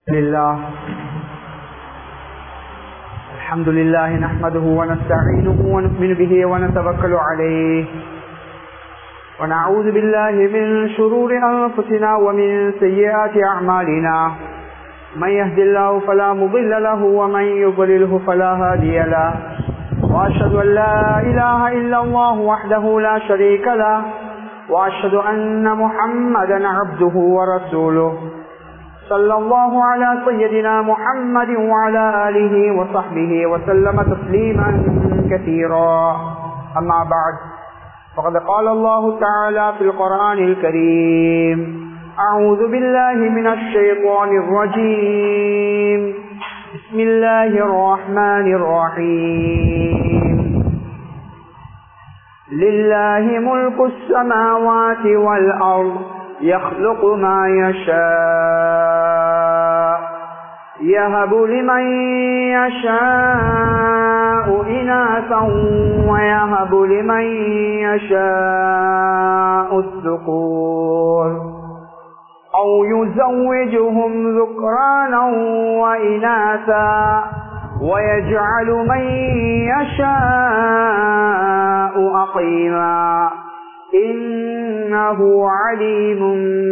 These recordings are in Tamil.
لله الحمد لله نحمده ونستعينه ونؤمن به ونتوكل عليه ونعوذ بالله من شرور أنفسنا ومن سيئات أعمالنا من يهد الله فلا مضل له ومن يضلله فلا هادي له وأشهد أن لا إله إلا الله وحده لا شريك له وأشهد أن محمدا عبده ورسوله صلى الله على سيدنا محمد وعلى آله وصحبه وسلم تسليما كثيرا أما بعد فقد قال الله تعالى في القرآن الكريم أعوذ بالله من الشيطان الرجيم بسم الله الرحمن الرحيم لله ملك السماوات والأرض يخلق ما يشاء يهب لمن يشاء إناثا ويهب لمن يشاء الذكور أو يزوجهم ذكرانا وإناثا ويجعل من يشاء أقيما إنه عليم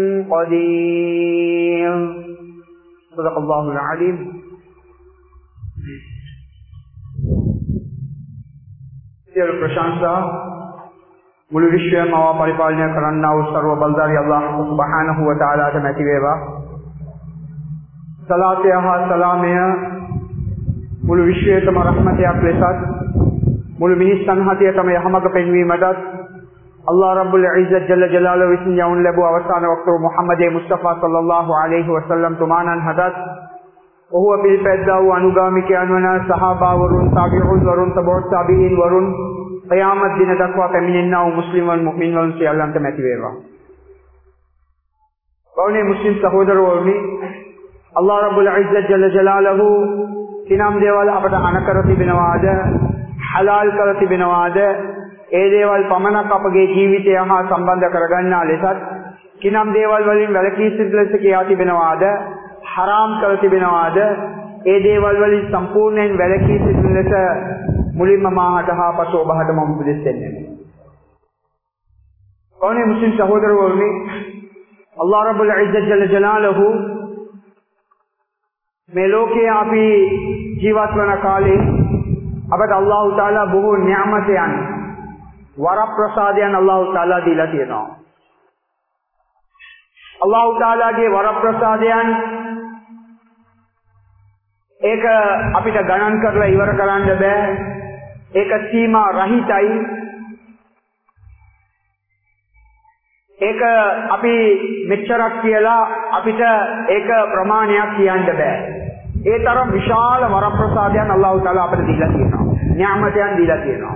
قدير صدق الله العليم සියලු ප්‍රශංසා මුළු විශ්වයම අව පරිපාලනය කරන්නා වූ ਸਰව බල්දාරි අල්ලාහ් සුබ්හානහු වතාලාට මැති වේවා. සලාතය හා සලාමය මුළු විශ්වයටම රහමතයක් ලෙසත් මුළු මිනිස්සන් හතියටම යහමඟ පෙන්වීමටත් අල්ලාහ් රබ්බුල් ඉස්සත් ජල්ල ජලාලුහු විසින් යවුන් ලැබූ අවසාන වක්තව මුහම්මදේ මුස්තෆා සල්ලල්ලාහු අලයිහි වසල්ලම් තුමාණන් හදත් ඔහුව පිළිපැද්දා වූ අනුගාමිකයන් වන සහාබාවරුන් තාබිඋන් වරුන් තබෝත් තාබීන් වරුන් qiyamat දින දක්වා පැමිණෙනා වූ මුස්ලිම්වන් මුමින්වන් සියල්ලන්ට මැති වේවා. කවුනේ මුස්ලිම් සහෝදරවරුනි අල්ලාහ් රබ්බුල් ඉස්සත් ජල්ල ජලාලුහු කිනම් දේවල් අපට අනකර තිබෙනවාද හලාල් කර තිබෙනවාද ඒ දේවල් පමණක් අපගේ ජීවිතය හා සම්බන්ධ කරගන්නා ලෙසත් කිනම් දේවල් වලින් වැළකී සිටින ලෙස කියා තිබෙනවාද හරාම් කර තිබෙනවාද ඒ දේවල් වලින් සම්පූර්ණයෙන් වැළකී සිටින ලෙස මුලින්ම මාහට හා පසු ඔබහට මම උපදෙස් දෙන්නේ. කවුනේ මුස්ලිම් සහෝදරවරුනි අල්ලාහ් රබ්බුල් ඉස්සත් ජල්ල ජලාලුහු මේ ලෝකයේ අපි ජීවත් වන කාලේ අපට අල්ලාහ් තාලා බොහෝ න්‍යාමතයන් වරප්‍රසාදයන් අල්ලාහ් තාලා දීලා තියෙනවා. අල්ලාහ් තාලාගේ වරප්‍රසාදයන් ඒක අපිට ගණන් කරලා ඉවර කරන්න බෑ. ඒක සීමා රහිතයි. ඒක අපි මෙච්චරක් කියලා අපිට ඒක ප්‍රමාණයක් කියන්න බෑ. ඒ තරම් විශාල වරප්‍රසාදයන් අල්ලාහ් තාලා අපිට දීලා තියෙනවා. න්‍යාමතයන් දීලා තියෙනවා.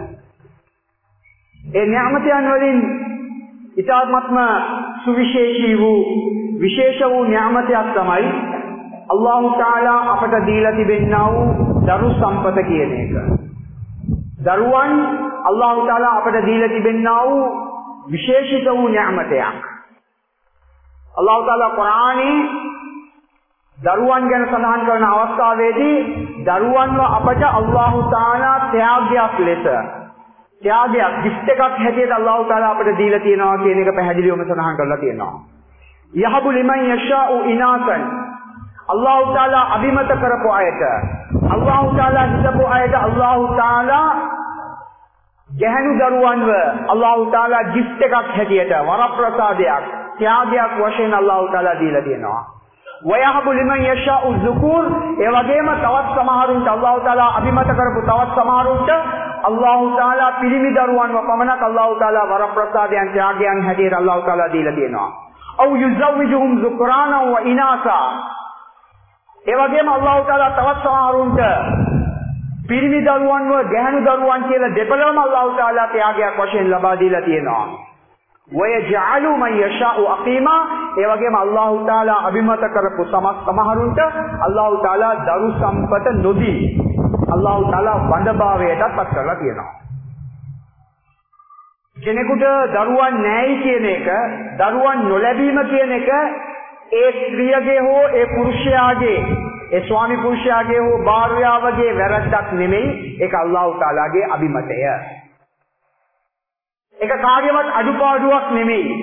ඒ න්‍යාමතයන් වලින් ඉතාමත්ම සුවිශේෂී වූ විශේෂ වූ න්‍යාමතයක් තමයි අල්ලාහ් තාලා අපට දීලා තිබෙනා වූ දරු සම්පත කියන එක. දරුවන් අල්ලාහ් තාලා අපට දීලා තිබෙනා වූ විශේෂිත වූ න්‍යාමතයක්. අල්ලාහ් තාලා කුරානයේ දරුවන් ගැන සඳහන් කරන අවස්ථාවේදී දරුවන්ව අපට අල්ලාහ් තාලා ත්‍යාගයක් ලෙස ත්‍යාගයක් gift එකක් හැටියට අල්ලාහ් තාලා අපට දීලා තියෙනවා කියන එක පැහැදිලිවම සඳහන් කරලා තියෙනවා. යහබු ලිමන් යෂාඋ ඉනාසන් අල්ලාහ් තාලා අභිමත කරපු අයට අල්ලාහ් තාලා හිතපු අයට අල්ලාහ් තාලා ගැහණු දරුවන්ව අල්ලාහ් තාලා gift එකක් හැටියට වරප්‍රසාදයක් ත්‍යාගයක් වශයෙන් අල්ලාහ් තාලා දීලා තියෙනවා. වයහබු ලිමන් යෂාඋ ذුකූර් ඒ වගේම තවත් සමහරුන්ට අල්ලාහ් තාලා අභිමත කරපු තවත් සමහරුන්ට අල්ලාහ් තාලා පිරිමි දරුවන්ව පමණක් අල්ලාහ් තාලා වරප්‍රසාදයන් ත්‍යාගයන් හැටියට අල්ලාහ් තාලා දීලා තියෙනවා. අව් යුසව්විජුහුම් ذුක්රානා ව ඉනාසා ඒ වගේම අල්ලාහ් තාලා තවත් සමහරුන්ට පිරිමි දරුවන්ව ගැහණු දරුවන් කියලා දෙපළම අල්ලාහ් තාලා ත්‍යාගයක් වශයෙන් ලබා දීලා තියෙනවා. وَيَجْعَلُ مَن يَشَاءُ أَقِيمًا ඒ වගේම අල්ලාහ් තාලා අභිමත කරපු සමස් සමහරුන්ට අල්ලාහ් තාලා දරු සම්පත නොදී අල්ලාහ් තාලා වඳභාවයටත් පත් කරලා තියෙනවා. කෙනෙකුට දරුවන් නැයි කියන එක, දරුවන් නොලැබීම කියන එක ඒ ස්ත්‍රියගේ හෝ ඒ පුරුෂයාගේ ඒ ස්වාමි පුරුෂයාගේ හෝ භාර්යාවගේ වැරද්දක් නෙමෙයි ඒක අල්ලාහ් තාලාගේ අභිමතය. ඒක කාගේවත් අඩුපාඩුවක් නෙමෙයි.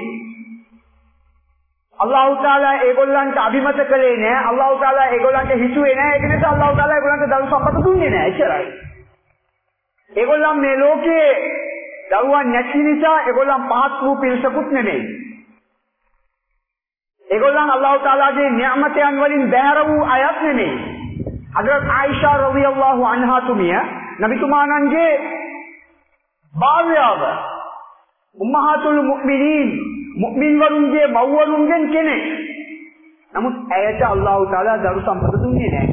අල්ලාහ් තාලා ඒගොල්ලන්ට අභිමත කළේ නෑ. අල්ලාහ් තාලා ඒගොල්ලන්ට හිතුවේ නෑ. ඒක නිසා අල්ලාහ් තාලා ඒගොල්ලන්ට දරු සම්පත දුන්නේ නෑ. එච්චරයි. ඒගොල්ලන් මේ ලෝකේ දරුවන් නැති නිසා ඒගොල්ලන් පහත් වූ පිරිසකුත් නෙමෙයි. ඒගොල්ලන් අල්ලාහ් තාලාගේ නියමතයන් වලින් බැහැර වූ අයත් නෙමෙයි. හදරත් ආයිෂා රලියල්ලාහු අන්හා තුමිය නබිතුමාණන්ගේ භාර්යාව උම්මහාතුල් මුමිනීන් මුමින් වරුන්ගේ මව්වරුන්ගෙන් කෙනෙක්. නමුත් ඇයට අල්ලාහ් තාලා දරු සම්පත දුන්නේ නැහැ.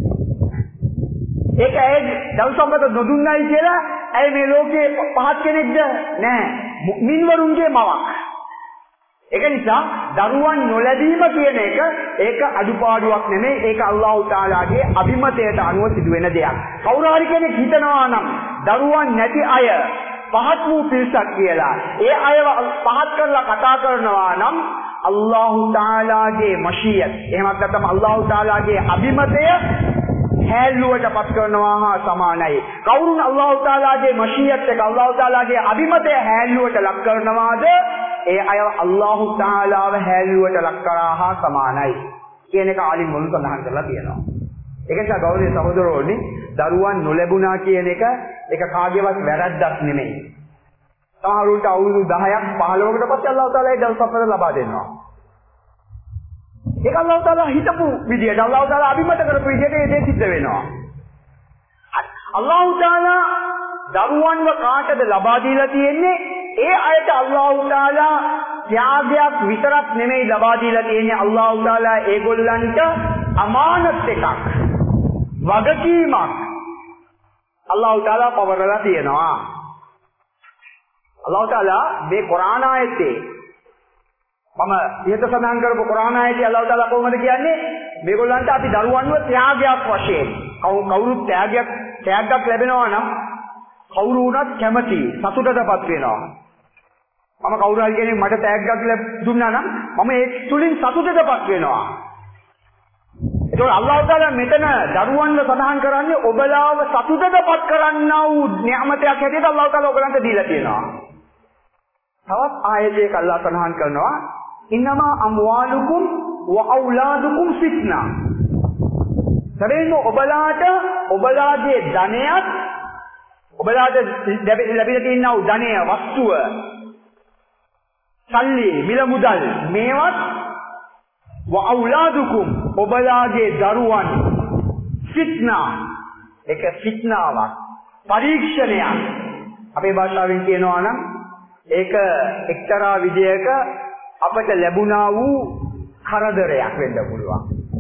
ඒක ඇය දරු සම්පත නොදුන්නයි කියලා ඇය මේ ලෝකේ පහත් කෙනෙක්ද? නෑ. මුමින් වරුන්ගේ මවක්. ඒක නිසා දරුවන් නොලැබීම කියන එක ඒක අඩුපාඩුවක් නෙමෙයි ඒක අල්ලාහ් තාලාගේ අභිමතයට අනුව සිදුවෙන දෙයක්. කවුරු හරි කෙනෙක් හිතනවා නම් දරුවන් නැති අය පහත් වූ පිරිසක් කියලා. ඒ අයව පහත් කරලා කතා කරනවා නම් අල්ලාහ් තාලාගේ මෂියත් එහෙමත් නැත්නම් අල්ලාහ් තාලාගේ අභිමතය හැල්ලුවට පත් කරනවා හා සමානයි. කවුරුන් අල්ලාහ් තාලාගේ මෂියත් එක අල්ලාහ් තාලාගේ අභිමතය හැල්ලුවට ලක් කරනවාද ඒ අය අල්ලාහ් තාලාව හැල්ලුවට ලක් කරා හා සමානයි. කියන එක ආලින් මුල් සඳහන් කරලා තියෙනවා. ඒක නිසා ගෞරවනීය සහෝදරවරුනි දරුවන් නොලැබුණා කියන එක ඒක කාගේවත් වැරද්දක් නෙමෙයි. සමහරුන්ට අවුරුදු 10ක් 15කට පස්සේ අල්ලාහ් තාලා ඒ දල් සපර ලබා දෙනවා. ඒක අල්ලාහ් තාලා හිතපු විදියට අල්ලාහ් තාලා අභිමත කරපු විදියට ඒ දේ සිද්ධ වෙනවා. අල්ලාහ් තාලා දරුවන්ව කාටද ලබා දීලා තියෙන්නේ? ඒ අයට අල්ලාහ් තාලා ත්‍යාගයක් විතරක් නෙමෙයි ලබා දීලා තියෙන්නේ අල්ලාහ් තාලා ඒගොල්ලන්ට අමානත් එකක්. වගකීමක් අල්ලාහ් තාලා පවරලා තියෙනවා. අල්ලාහ් තාලා මේ කුරාන ආයතේ මම ඉහත සඳහන් කරපු කුරාන ආයතේ අල්ලාහ් තාලා කොහොමද කියන්නේ මේගොල්ලන්ට අපි දරුවන්ව ත්‍යාගයක් වශයෙන් කවුරුත් ත්‍යාගයක් ත්‍යාගයක් ලැබෙනවා නම් කවුරු වුණත් කැමති සතුටටපත් වෙනවා මම කවුරු හරි කෙනෙක් මට ත්‍යාගයක් දුන්නා නම් මම ඒ තුලින් සතුටටපත් වෙනවා ඒතකොට අල්ලාහ් තාලා මෙතන දරුවන්ව සඳහන් කරන්නේ ඔබලාව සතුටටපත් කරන්නා වූ න්‍යාමතයක් හැටියට අල්ලාහ් තාලා ඔයගලන්ට දීලා තියෙනවා. තවත් ආයතයක අල්ලාහ් සඳහන් කරනවා ඉන්නමා අම්වාලුකුම් ව අවලාදුකුම් ෆිත්නා. සරේන ඔබලාට ඔබලාගේ ධනයත් ඔබලාට ලැබිලා තියෙනා වූ ධනය වස්තුව සල්ලි මිල මුදල් මේවත් වඅව්ලාදුකුම් ඔබලාගේ දරුවන් ෆිත්නා ඒක ෆිත්නාවක් පරීක්ෂණයක් අපේ භාෂාවෙන් කියනවා නම් ඒක එක්තරා විදියක අපට ලැබුණා වූ කරදරයක් වෙන්න පුළුවන්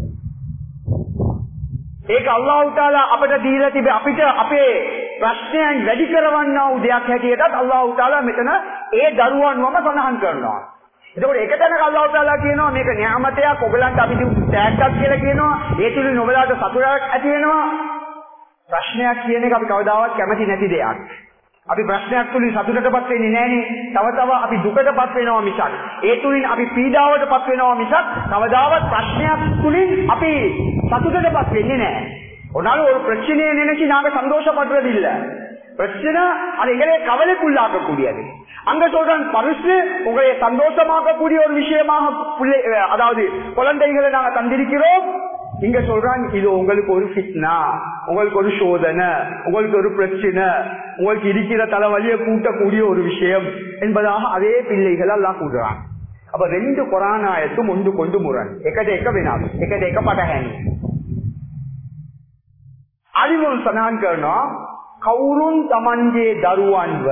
ඒක අල්ලාහ් තාලා අපට දීලා තිබේ අපිට අපේ ප්‍රශ්නයන් වැඩි කරවන්නා වූ දෙයක් හැටියටත් අල්ලාහ් තාලා මෙතන ඒ දරුවන්වම සඳහන් කරනවා එතකොට එක තැනක අල්ලාහ් තාලා කියනවා මේක න්යාමතයක් ඔයගලන්ට අපි දීපු ටැග්ගක් කියලා කියනවා ඒ තුලින් ඔයගලට සතුටක් ඇති වෙනවා ප්‍රශ්නයක් කියන එක අපි කවදාවත් කැමති නැති දෙයක් අපි ප්‍රශ්නයක් තුලින් සතුටටපත් වෙන්නේ නැහනේ තව තව අපි දුකටපත් වෙනවා මිසක් ඒ තුලින් අපි පීඩාවටපත් වෙනවා මිසක් කවදාවත් ප්‍රශ්නයක් තුලින් අපි சத்துட்டப்பா என்ன ஒரு ஒரு பிரச்சனையை நினைச்சு நாங்க சந்தோஷப்படுறதில்லை பிரச்சனை அது எங்களை கவலைக்குள்ளாக்கக்கூடியது அங்க சொல்றான் பரிசு உங்களை சந்தோஷமாக்கக்கூடிய ஒரு விஷயமாக பிள்ளை அதாவது குழந்தைகளை நாங்க தந்திருக்கிறோம் இங்க சொல்றான் இது உங்களுக்கு ஒரு ஃபிட்னா உங்களுக்கு ஒரு சோதனை உங்களுக்கு ஒரு பிரச்சனை உங்களுக்கு இருக்கிற தலைவலியை கூட்டக்கூடிய ஒரு விஷயம் என்பதாக அதே பிள்ளைகள் எல்லாம் கூடுறான் அப்ப ரெண்டு கொரானாயத்தும் ஒன்று கொண்டு முரண் எக்கட எக்க வேணாம் எக்கட எக்க பட்டஹேனி අලිමුල් සඳහන් කරනවා කවුරුන් Tamanගේ දරුවන්ව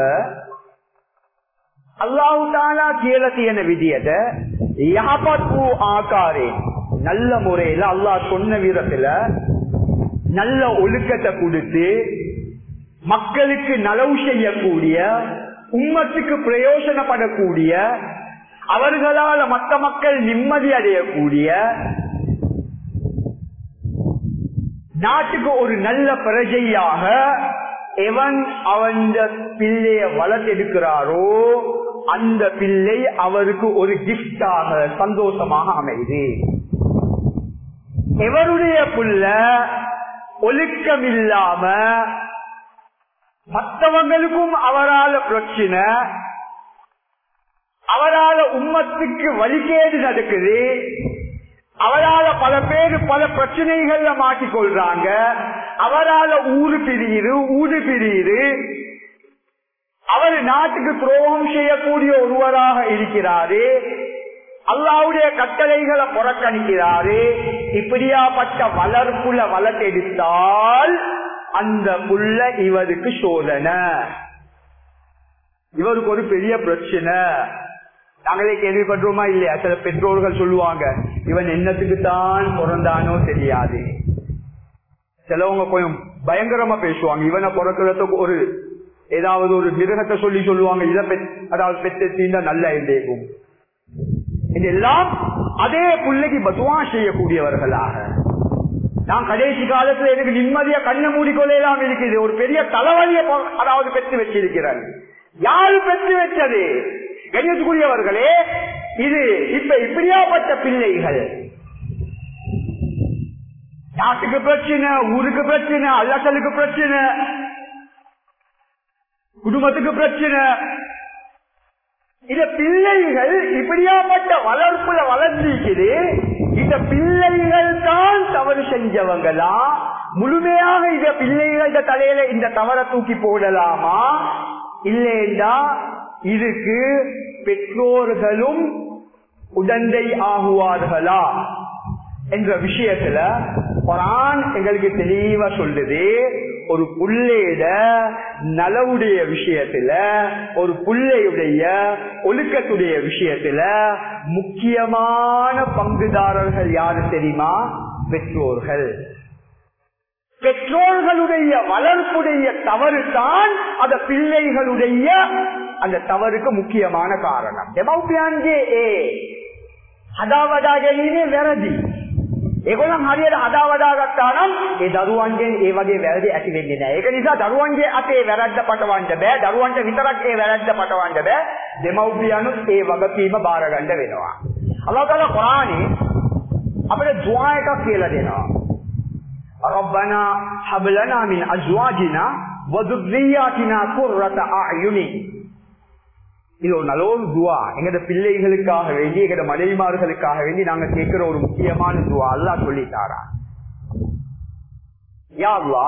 අල්ලාහ් තාලා කියලා තියෙන විදියට යහපත් වූ ආකාරයෙන් நல்ல முறையில அல்லாஹ் சொன்ன விதத்துல நல்ல ஒழுக்கத்தை கொடுத்து மக்களுக்கு நலவு செய்யக்கூடிய உம்மத்துக்கு பிரயோஜனப்படக்கூடிய அவர்களால் மற்ற மக்கள் நிம்மதி அடையக்கூடிய நாட்டுக்கு ஒரு நல்ல பிரஜையாக எவன் அவன் பிள்ளைய வளர்த்தெடுக்கிறாரோ அந்த பிள்ளை அவருக்கு ஒரு கிஃப்டாக சந்தோஷமாக அமைது எவருடைய புள்ள ஒழுக்கம் இல்லாம மற்றவங்களுக்கும் அவரால பிரச்சனை அவரால உம்மத்துக்கு வழிகேடு நடக்குது அவரால பல பேர் பல பிரச்சனைகள்ல மாட்டிக்கொள்றாங்க அவரால ஊரு பிரியுது ஊரு பிரியுது அவர் நாட்டுக்கு துரோகம் செய்யக்கூடிய ஒருவராக இருக்கிறாரு அல்லாவுடைய கட்டளைகளை புறக்கணிக்கிறாரு இப்படியாப்பட்ட வளர்ப்புல வளர்த்தெடுத்தால் அந்த புள்ள இவருக்கு சோதனை இவருக்கு ஒரு பெரிய பிரச்சனை நாங்களே கேள்விப்படுறோமா இல்லையா சில பெற்றோர்கள் சொல்லுவாங்க இவன் என்னத்துக்கு தான் பிறந்தானோ தெரியாது சிலவங்க கொஞ்சம் பயங்கரமா பேசுவாங்க இவனை பிறக்கிறதுக்கு ஒரு ஏதாவது ஒரு மிருகத்தை சொல்லி சொல்லுவாங்க இதை பெத் அதாவது பெற்று தீண்டா நல்ல இருக்கும் இதெல்லாம் அதே பிள்ளைக்கு பதுவா செய்யக்கூடியவர்களாக நான் கடைசி காலத்துல எனக்கு நிம்மதியா கண்ணை மூடிக்கொள்ளலாம் இருக்குது ஒரு பெரிய தலைவலியை அதாவது பெற்று வச்சிருக்கிறேன் யாரு பெற்று வச்சது கண்ணியத்துக்குரியவர்களே இது இப்ப இப்படியாப்பட்ட பிள்ளைகள் நாட்டுக்கு பிரச்சனை ஊருக்கு பிரச்சனை அல்லசலுக்கு பிரச்சனை குடும்பத்துக்கு பிரச்சனை இந்த பிள்ளைகள் இப்படியாப்பட்ட வளர்ப்புல வளர்ந்திருக்குது இந்த பிள்ளைகள் தான் தவறு செஞ்சவங்களா முழுமையாக இந்த பிள்ளைகள் இந்த தலையில இந்த தவறை தூக்கி போடலாமா இல்லைண்டா இதுக்கு பெற்றோர்களும் உடந்தை ஆகுவார்களா என்ற விஷயத்துல குரான் எங்களுக்கு தெளிவா சொல்லுது ஒரு புள்ளையிட நலவுடைய விஷயத்துல ஒரு புள்ளையுடைய ஒழுக்கத்துடைய விஷயத்துல முக்கியமான பங்குதாரர்கள் யாரு தெரியுமா பெற்றோர்கள் பெற்றோர்களுடைய வளர்ப்புடைய தவறு தான் அந்த பிள்ளைகளுடைய அந்த தவறுக்கு முக்கியமான காரணம் දෙමව්පියන්ගේ ඒ හදාවදා ගැනීමේ වැරදි. ඒගොල්ලන් හරියට හදාවදා ගත්තා නම් ඒ දරුවන්ගෙන් ඒ වගේ වැරදි ඇති වෙන්නේ නැහැ. ඒක නිසා දරුවන්ගේ අතේ වැරද්ද පටවන්න බෑ. දරුවන්ට විතරක් ඒ වැරද්ද පටවන්න බෑ. දෙමව්පියනුත් ඒ වගකීම බාර ගන්න වෙනවා. අල්ලාහ් තාලා කුරානේ අපිට දුආ එකක් කියලා දෙනවා. ربنا هب لنا من ازواجنا وذرياتنا قرة اعين இது ஒரு நல்ல ஒரு துவா எங்கட பிள்ளைகளுக்காக வேண்டி எங்கட மனைவிமார்களுக்காக வேண்டி நாங்க கேட்கிற ஒரு முக்கியமான துவா அல்லா சொல்லி தாரா யாவ்லா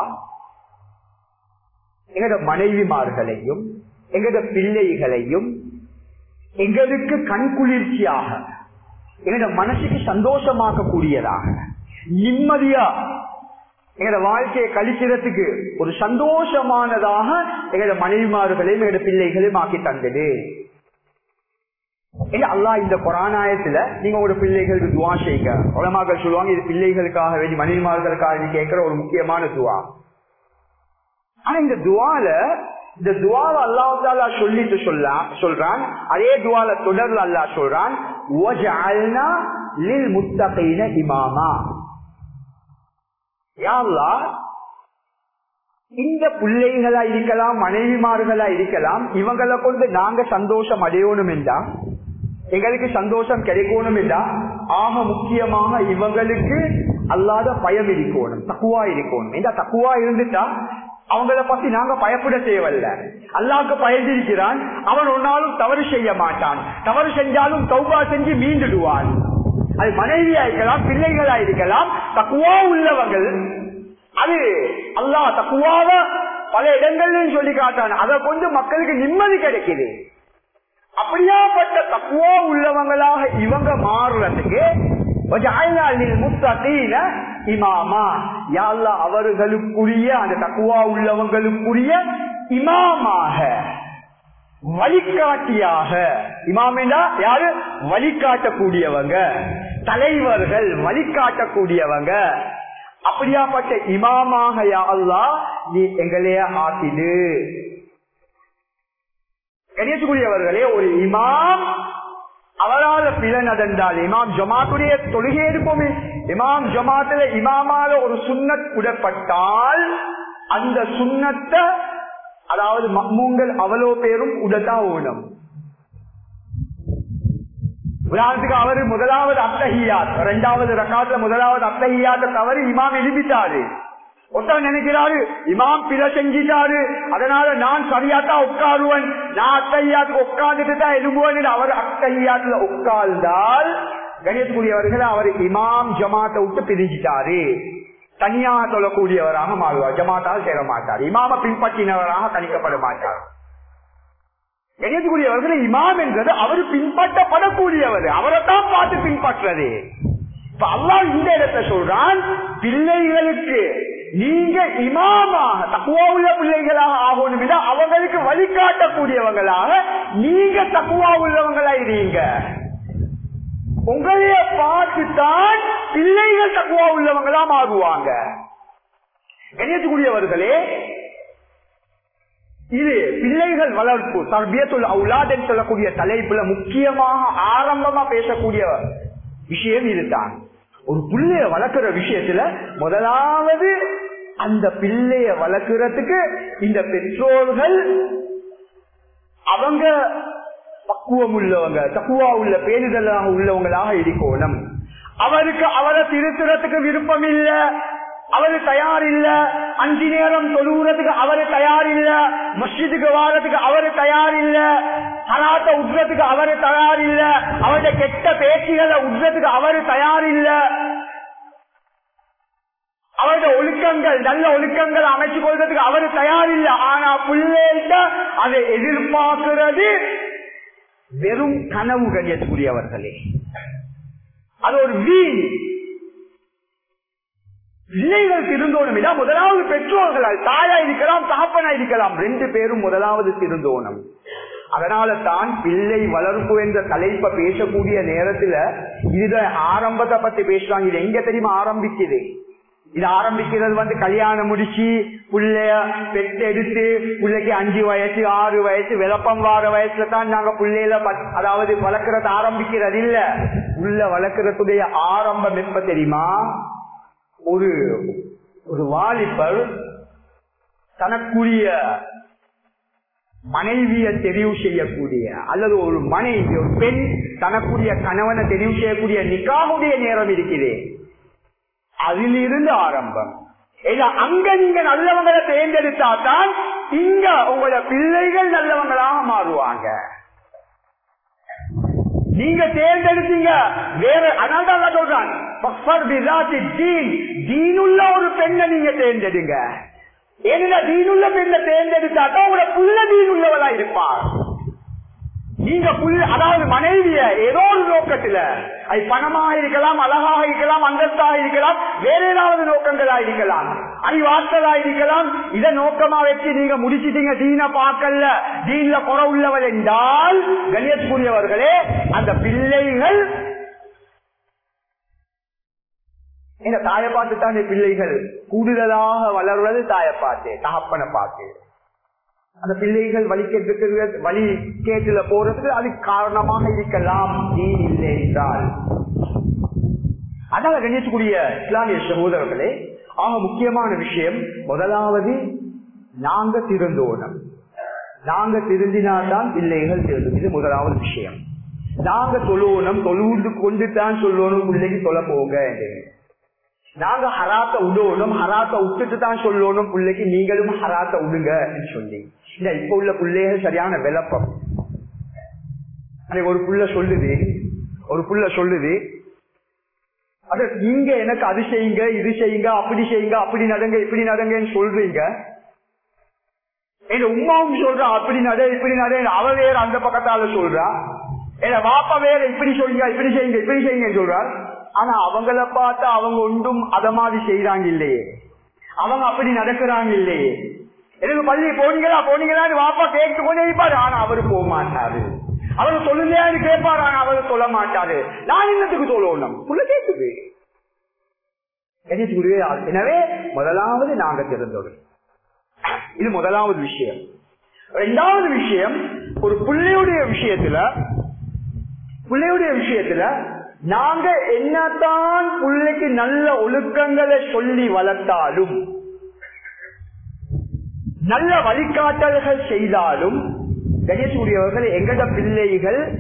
எங்கட மனைவிமார்களையும் எங்கட பிள்ளைகளையும் எங்களுக்கு கண் குளிர்ச்சியாக எங்கட மனசுக்கு சந்தோஷமாக்க கூடியதாக நிம்மதியா எங்களோட வாழ்க்கையை கழிக்கிறதுக்கு ஒரு சந்தோஷமானதாக எங்களோட மனைவிமார்களையும் எங்களோட பிள்ளைகளையும் ஆக்கி தந்தது அல்லா இந்த கொரோனாயத்துல நீங்க ஒரு பிள்ளைகளுக்கு துவா செய்யுங்க உலமாக்கள் சொல்லுவாங்க இது பிள்ளைகளுக்காக வேண்டி மனைவிமார்களுக்காக வேண்டி கேட்கிற ஒரு முக்கியமான துவா ஆனா இந்த துவால இந்த துவாவை அல்லாஹாலா சொல்லிட்டு சொல்ல சொல்றான் அதே துவால தொடர்ல அல்லா சொல்றான் இமாமா யாழ்லா இந்த பிள்ளைகளா இருக்கலாம் மனைவிமார்களா இருக்கலாம் இவங்களை கொண்டு நாங்க சந்தோஷம் அடையணும் என்றா எங்களுக்கு சந்தோஷம் கிடைக்கணும் என்றா ஆக முக்கியமாக இவங்களுக்கு அல்லாத பயம் இருக்கணும் தக்குவா இருக்கணும் இந்த தக்குவா இருந்துட்டா அவங்கள பத்தி நாங்க பயப்பட தேவையில்ல அல்லாவுக்கு பயந்திருக்கிறான் அவன் ஒரு நாளும் தவறு செய்ய மாட்டான் தவறு செஞ்சாலும் தௌபா செஞ்சு மீண்டுடுவான் அது மனைவியா இருக்கலாம் பிள்ளைகளா இருக்கலாம் தக்குவா உள்ளவர்கள் அது அல்லா தக்குவாவ பல இடங்கள்லயும் சொல்லி காட்டான் அதை கொண்டு மக்களுக்கு நிம்மதி கிடைக்குது அப்படியாப்பட்ட தக்குவா உள்ளவங்களாக இவங்க மாறுறதுக்கு இமாமா யாழ்லா அவர்களுக்குரிய அந்த தக்குவா உள்ளவங்களுக்குரிய இமாமாக வழிகாட்டியாக இமாமிண்டா யாரு வழிகாட்டக்கூடியவங்க தலைவர்கள் வழிகாட்டக்கூடியவங்க அப்படியாப்பட்ட இமாமாக யாழ்லா நீ எங்களைய ஆக்கிடு கணியத்துக்குரியவர்களே ஒரு இமாம் அவரால் பிழை நடந்தால் இமாம் ஜமாத்துடைய தொழுகை எடுப்போமே இமாம் ஜமாத்துல இமாமால ஒரு சுண்ணத் உடப்பட்டால் அந்த சுண்ணத்தை அதாவது மம்மூங்கள் அவ்வளோ பேரும் உடத்தா ஓடும் உதாரணத்துக்கு அவரு முதலாவது அத்தஹியாத் இரண்டாவது ரக்காத்துல முதலாவது அத்தஹியாத்த தவறு இமாம் எழுப்பிட்டாரு ஒருத்தர் நினைக்கிறாரு இமாம் பிற செஞ்சிட்டாரு அதனால நான் சரியாத்தான் உட்காருவன் நான் அத்தையாத்துக்கு உட்கார்ந்துட்டு தான் எழும்புவேன் அவர் அத்தையாத்துல உட்கார்ந்தால் கணேசக்கூடியவர்கள் அவர் இமாம் ஜமாத்தை விட்டு பிரிஞ்சிட்டாரு தனியாக சொல்லக்கூடியவராக மாறுவார் ஜமாத்தாக சேர மாட்டார் இமாம பின்பற்றினவராக கணிக்கப்பட மாட்டார் கணியத்துக்குரியவர்கள் இமாம் என்றது அவர் பின்பற்றப்படக்கூடியவர் அவரைத்தான் பார்த்து பின்பற்றது இப்ப அல்லா இந்த இடத்தை சொல்றான் பிள்ளைகளுக்கு நீங்க இமாமாக தக்குவா உள்ள பிள்ளைகளாக ஆகணும் விட அவங்களுக்கு வழிகாட்டக்கூடியவங்களாக நீங்க தக்குவா உள்ளவங்களா இருங்க உங்களைய பார்த்துத்தான் பிள்ளைகள் தக்குவா உள்ளவங்களா மாறுவாங்க கண்ணியத்துக்குரியவர்களே இது பிள்ளைகள் வளர்ப்பு தர்பியத்துல் அவுலாத் என்று சொல்லக்கூடிய தலைப்புல முக்கியமாக ஆரம்பமா பேசக்கூடிய விஷயம் இதுதான் ஒரு பிள்ளைய வளர்க்கிற விஷயத்துல முதலாவது அந்த பிள்ளைய வளர்க்கறதுக்கு இந்த பெற்றோர்கள் அவங்க பக்குவம் உள்ளவங்க தக்குவா உள்ள பேரிடலாக உள்ளவங்களாக இருக்கணும் அவருக்கு அவரை திருத்துறதுக்கு விருப்பம் இல்ல அவரு தயார் இல்ல அஞ்சு நேரம் தொழுகிறதுக்கு அவரு தயார் இல்ல மஸ்ஜிதுக்கு வாரத்துக்கு அவரு தயார் இல்ல ஹலாத்த உட்றதுக்கு அவரு தயார் இல்ல அவருடைய கெட்ட பேச்சுகளை உட்றதுக்கு அவரு தயார் இல்ல அவருடைய ஒழுக்கங்கள் நல்ல ஒழுக்கங்கள் அமைச்சு கொள்றதுக்கு அவரு தயார் இல்ல ஆனா பிள்ளைகிட்ட அதை எதிர்பார்க்கிறது வெறும் கனவு கண்ணியத்துக்குரியவர்களே அது ஒரு வீண் பிள்ளைகள் திருந்தோணும் இதான் முதலாவது பெற்றோர்களால் தாயா இருக்கலாம் தகப்பனா இருக்கலாம் ரெண்டு பேரும் முதலாவது திருந்தோணும் அதனால தான் பிள்ளை வளர்ப்பு என்ற தலைப்பை பேசக்கூடிய நேரத்துல இதுதான் ஆரம்பத்தை பத்தி பேசுறாங்க இது எங்க தெரியுமா ஆரம்பிக்குது இது ஆரம்பிக்கிறது வந்து கல்யாணம் முடிச்சு புள்ளைய பெற்று எடுத்து பிள்ளைக்கு அஞ்சு வயசு ஆறு வயசு விளப்பம் வார வயசுல தான் நாங்க பிள்ளையில அதாவது வளர்க்கறது ஆரம்பிக்கிறது இல்ல உள்ள வளர்க்கறதுடைய ஆரம்பம் எப்ப தெரியுமா ஒரு ஒரு வாலிபர் தனக்குரிய மனைவிய தெரிவு செய்யக்கூடிய அல்லது ஒரு மனைவி ஒரு பெண் தனக்குரிய கணவனை தெரிவு செய்யக்கூடிய நிக்காவுடைய நேரம் இருக்குது அதிலிருந்து ஆரம்பம் அங்க நீங்க நல்லவங்களை தேர்ந்தெடுத்தா தான் இங்க உங்களோட பிள்ளைகள் நல்லவங்களாக மாறுவாங்க நீங்க தேர்ந்தெடுத்தீங்க வேற அதனால சொல்றான் தீனுள்ள ஒரு பெண்ணை நீங்க தேர்ந்தெடுங்க ஏன்னா தீனுள்ள பெண்ணை தேர்ந்தெடுத்தா தான் உங்களோட புள்ள தீனுள்ளவளா இருப்பார் நீங்க புள்ள அதாவது மனைவிய ஏதோ ஒரு நோக்கத்துல அது பணமாக இருக்கலாம் அழகாக இருக்கலாம் அந்தஸ்தாக இருக்கலாம் வேற ஏதாவது நோக்கங்களா இருக்கலாம் அறிவாற்றலா இருக்கலாம் இத நோக்கமா வச்சு நீங்க முடிச்சிட்டீங்க தீன பார்க்கல தீன்ல குறை உள்ளவர் என்றால் கணியத்துக்குரியவர்களே அந்த பிள்ளைகள் இந்த தாயை பார்த்து தான் பிள்ளைகள் கூடுதலாக வளர்வது தாயை பார்த்து தகப்பனை பார்த்து அந்த பிள்ளைகள் வழி கேட்டு வழி கேட்டுல போறதுக்கு அது காரணமாக இருக்கலாம் நீ இல்லை என்றால் அதனால கணியத்துக்குரிய இஸ்லாமிய சகோதரர்களே ஆக முக்கியமான விஷயம் முதலாவது நாங்க திருந்தோணும் நாங்க திருந்தினால்தான் பிள்ளைகள் திருந்தும் இது முதலாவது விஷயம் நாங்க தொழுவணும் தொழுந்து கொண்டு தான் சொல்லணும் பிள்ளைக்கு தொலை போங்க நாங்க ஹராத்த விடணும் ஹராத்த விட்டுட்டு தான் சொல்லணும் பிள்ளைக்கு நீங்களும் ஹராத்த விடுங்க சொல்லி இல்ல இப்ப உள்ள பிள்ளைகள் சரியான விளப்பம் ஒரு புள்ள சொல்லுது ஒரு புள்ள சொல்லுது அது நீங்க எனக்கு அது செய்யுங்க இது செய்யுங்க அப்படி செய்யுங்க அப்படி நடங்க இப்படி நடங்கன்னு சொல்றீங்க எங்க உமாவும் சொல்றா அப்படி நட இப்படி நட அவ வேற அந்த பக்கத்தால சொல்றா என் வாப்பா வேற இப்படி சொல்லுங்க இப்படி செய்யுங்க இப்படி செய்யுங்கன்னு சொல்றார் ஆனா அவங்கள பார்த்தா அவங்க ஒன்றும் அத மாதிரி செய்யறாங்க இல்லையே அவங்க அப்படி நடக்கிறாங்க இல்லையே எனக்கு பள்ளி போனீங்களா போனீங்களான்னு வாப்பா கேட்டு கொண்டே இருப்பாரு ஆனா அவரு போக மாட்டாரு அவரு சொல்லுங்கன்னு கேட்பாரு ஆனா அவரு சொல்ல மாட்டாரு நான் என்னத்துக்கு சொல்லணும் உள்ள கேட்குது எனவே முதலாவது நாங்க தெரிந்தோம் இது முதலாவது விஷயம் இரண்டாவது விஷயம் ஒரு பிள்ளையுடைய விஷயத்துல பிள்ளையுடைய விஷயத்துல நாங்க என்னதான் பிள்ளைக்கு நல்ல ஒழுக்கங்களை சொல்லி வளர்த்தாலும் நல்ல வழிகாட்டல்கள் செய்தாலும் கணேசூரியவர்கள் எங்கட பிள்ளைகள்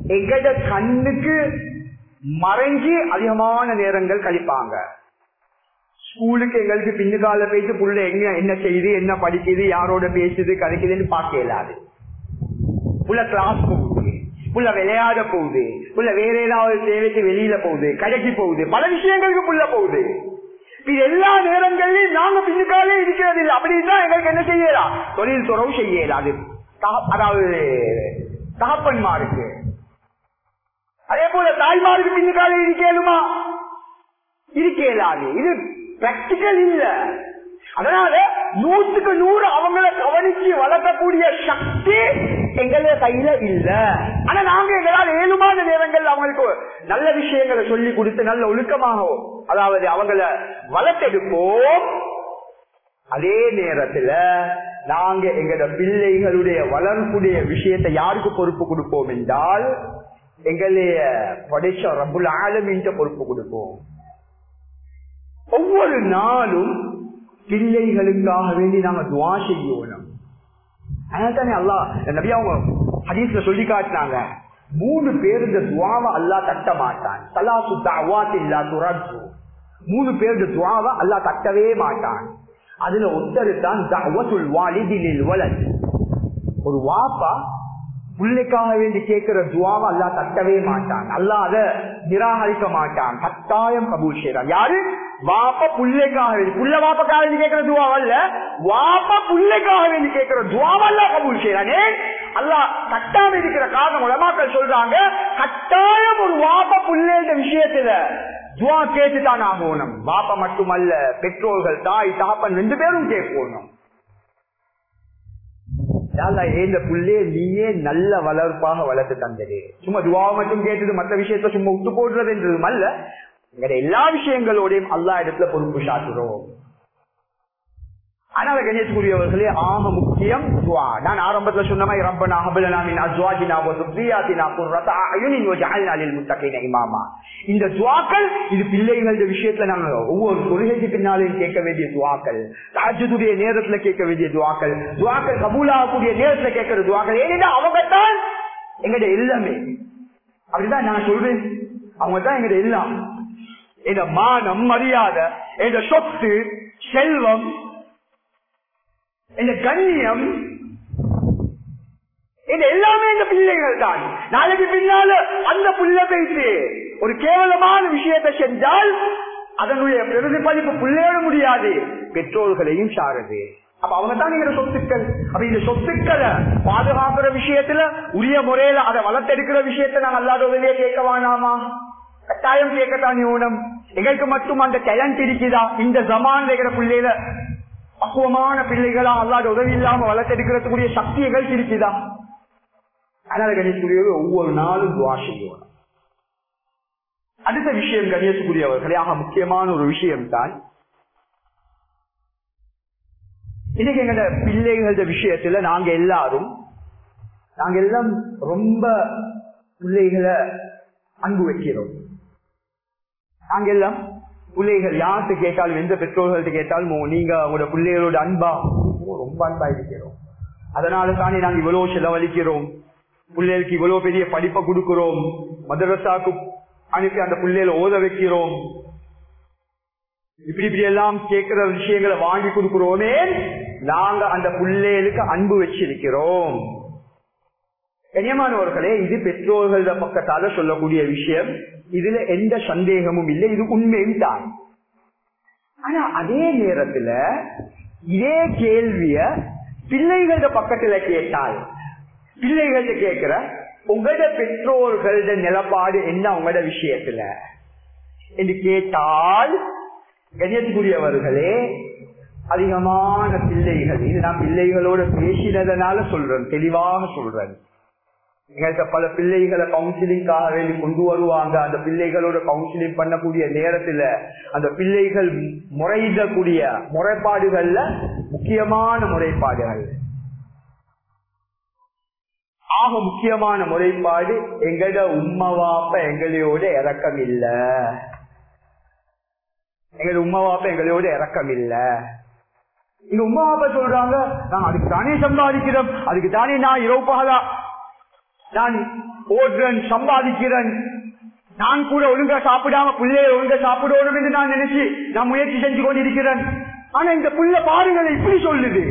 எங்கட கண்ணுக்கு மறைஞ்சு அதிகமான நேரங்கள் கழிப்பாங்க ஸ்கூலுக்கு எங்களுக்கு பின்னுக்கால போயிட்டு புள்ள எங்க என்ன செய்யுது என்ன படிக்குது யாரோட பேசுது கதைக்குதுன்னு பார்க்க இயலாது புள்ள கிளாஸ் போகுது புள்ள விளையாட போகுது புள்ள வேற ஏதாவது தேவைக்கு வெளியில போகுது கடைக்கு போகுது பல விஷயங்களுக்கு புள்ள போகுது இது எல்லா நேரங்களிலும் நாங்க பின்னுக்காலே இருக்கிறது இல்லை அப்படின்னா எங்களுக்கு என்ன செய்யலாம் தொழில் துறவு செய்யலாம் அதாவது தகப்பன்மாருக்கு அதே போல தாய்மாருக்கு பின்னுக்காலே இருக்கேனுமா இருக்கேலாது இது பிராக்டிக்கல் இல்ல அதனால நூற்றுக்கு நூறு அவங்களை கவனிச்சு வளர்க்கக்கூடிய சக்தி எங்கள கையில இல்ல ஆனா நாங்க எங்களால் ஏழுமான நேரங்கள் அவங்களுக்கு நல்ல விஷயங்களை சொல்லி கொடுத்து நல்ல ஒழுக்கமாக அதாவது அவங்கள வளர்த்தெடுப்போம் அதே நேரத்துல நாங்க எங்களோட பிள்ளைகளுடைய வளர்ப்புடைய விஷயத்தை யாருக்கு பொறுப்பு கொடுப்போம் என்றால் எங்களைய படைச்ச ரபுல் ஆலமின்ற பொறுப்பு கொடுப்போம் ஒவ்வொரு நாளும் பிள்ளைகளுக்காக வேண்டி நாங்க துவா செய்யணும் அதனால்தானே அல்லா நபி அவங்க ஹதீஸ்ல சொல்லி காட்டினாங்க மூணு பேர் இந்த துவாவை அல்லா தட்ட மாட்டான் தலாசு தாவாத் இல்லா துரத்து மூணு பேர் இந்த துவாவை அல்லா தட்டவே மாட்டான் அதுல ஒருத்தர் தான் தாவத்துல் வாலிதில் வலது ஒரு வாப்பா பிள்ளைக்காக வேண்டி கேட்கிற துவாவை அல்லா தட்டவே மாட்டான் அல்லா அத நிராகரிக்க மாட்டான் கட்டாயம் கபூல் செய்யறான் யாரு வாப்ப புள்ளைக்காக வேண்டி புள்ள வாப்பக்காக வேண்டி கேட்கிற துவாவல்ல வாப்ப புள்ளைக்காக வேண்டி கேட்கிற துவாவல்ல கபூல் செய்யறான் ஏன் அல்லா கட்டாம இருக்கிற காரணம் உலமாக்கள் சொல்றாங்க கட்டாயம் ஒரு வாப்ப புள்ளைன்ற விஷயத்துல துவா கேட்டுதான் ஆகணும் வாப்ப மட்டுமல்ல பெற்றோர்கள் தாய் தகப்பன் ரெண்டு பேரும் கேட்கணும் ஏந்த புள்ளே நீயே நல்ல வளர்ப்பாக வளர்த்து தந்தது சும்மா துவாவை மட்டும் கேட்டது மற்ற விஷயத்த சும்மா விட்டு போடுறதுன்றதும் அல்ல எல்லா விஷயங்களோடையும் அல்லா இடத்துல பொறுப்பு சாட்டுறோம் அதனால கணேஷ்குரியவர்களே ஆக முக்கியம் துவா நான் ஆரம்பத்துல சொன்ன மாதிரி ரப்பனா ஹபலனா மின் அஸ்வாஜினா வ துர்ரியாத்தினா குர்ரத அயுனின் வஜஅல்னா லில் முத்தகீன இமாமா இந்த துவாக்கள் இது பிள்ளைகளோட விஷயத்துல நாங்க ஒவ்வொரு தொழுகைக்கு பின்னாலையும் கேட்க வேண்டிய துவாக்கள் தஹஜ்ஜுடைய நேரத்துல கேட்க வேண்டிய துவாக்கள் துவாக்கள் கபூலாகக்கூடிய நேரத்துல கேட்கிற துவாக்கள் ஏனென்றா அவங்க தான் எங்கட எல்லாமே அப்படிதான் நான் சொல்றேன் அவங்க தான் எங்கட எல்லாம் எங்க மானம் மரியாதை எங்க சொத்து செல்வம் இந்த கண்ணியம் இது எல்லாமே இந்த பிள்ளைகள் தான் நாளைக்கு பின்னால அந்த புள்ள பேசி ஒரு கேவலமான விஷயத்தை செஞ்சால் அதனுடைய பிரதிபலிப்பு பிள்ளையோட முடியாது பெற்றோர்களையும் சாருது அப்ப அவங்க தான் நீங்க சொத்துக்கள் அப்ப இந்த சொத்துக்களை பாதுகாக்கிற விஷயத்துல உரிய முறையில அதை வளர்த்தெடுக்கிற விஷயத்த நாங்க அல்லாத உதவியே கேட்க வேணாமா கட்டாயம் கேட்கத்தான் ஊனம் எங்களுக்கு மட்டும் அந்த டேலண்ட் இருக்குதா இந்த ஜமான் வைக்கிற பிள்ளையில பக்குவமான பிள்ளைகளா அல்லாத உதவி இல்லாம வளர்த்தெடுக்கிறதுக்குரிய சக்தி எங்களுக்கு இருக்குதா அதனால கணேசக்குரியவர் ஒவ்வொரு நாளும் துவா செய்யணும் அடுத்த விஷயம் கணேசக்குரியவர்களே ஆக முக்கியமான ஒரு விஷயம் தான் இன்னைக்கு எங்கட பிள்ளைகள விஷயத்துல நாங்க எல்லாரும் நாங்க எல்லாம் ரொம்ப பிள்ளைகளை அன்பு வைக்கிறோம் நாங்க எல்லாம் பிள்ளைகள் யார்கிட்ட கேட்டாலும் எந்த பெற்றோர்கள்ட்ட கேட்டாலும் நீங்க உங்களோட பிள்ளைகளோட அன்பா ரொம்ப அன்பா இருக்கிறோம் அதனால தானே நாங்க இவ்வளவு செலவழிக்கிறோம் பிள்ளைகளுக்கு இவ்வளவு பெரிய படிப்பை கொடுக்கிறோம் மதரசாக்கு அனுப்பி அந்த பிள்ளைகளை ஓத வைக்கிறோம் இப்படி இப்படி எல்லாம் கேட்கிற விஷயங்களை வாங்கி கொடுக்கிறோமே நாங்க அந்த பிள்ளைகளுக்கு அன்பு வச்சிருக்கிறோம் கண்ணியமானவர்களே இது பெற்றோர்கள பக்கத்தால சொல்லக்கூடிய விஷயம் இதுல எந்த சந்தேகமும் இல்லை இது உண்மையும் தான் ஆனா அதே நேரத்துல இதே கேள்விய பிள்ளைகள பக்கத்துல கேட்டால் பிள்ளைகள கேட்கிற உங்களோட பெற்றோர்களோட நிலப்பாடு என்ன உங்களோட விஷயத்துல என்று கேட்டால் கண்ணியத்துக்குரியவர்களே அதிகமான பிள்ளைகள் இது நான் பிள்ளைகளோட பேசினதனால சொல்றேன் தெளிவாக சொல்றேன் எங்கள்கிட்ட பல பிள்ளைகளை கவுன்சிலிங்காக வேண்டி கொண்டு வருவாங்க அந்த பிள்ளைகளோட கவுன்சிலிங் பண்ணக்கூடிய நேரத்துல அந்த பிள்ளைகள் முறையிடக்கூடிய முறைப்பாடுகள்ல முக்கியமான முறைப்பாடுகள் ஆக முக்கியமான முறைப்பாடு எங்கட உம்மவாப்ப எங்களோட இறக்கம் இல்ல எங்களோட உம்மவாப்ப எங்களோட இறக்கம் இல்ல எங்க உமாவாப்ப சொல்றாங்க நான் அதுக்கு தானே சம்பாதிக்கிறோம் அதுக்கு தானே நான் இரவு பகலா நான் ஓடுறன் சம்பாதிக்கிறேன் நான் கூட ஒழுங்கா சாப்பிடாம பிள்ளைய ஒழுங்கா சாப்பிடணும் என்று நான் நினைச்சு நான் முயற்சி செஞ்சு கொண்டிருக்கிறேன் ஆனா இந்த புள்ள பாருங்கள் இப்படி சொல்லுது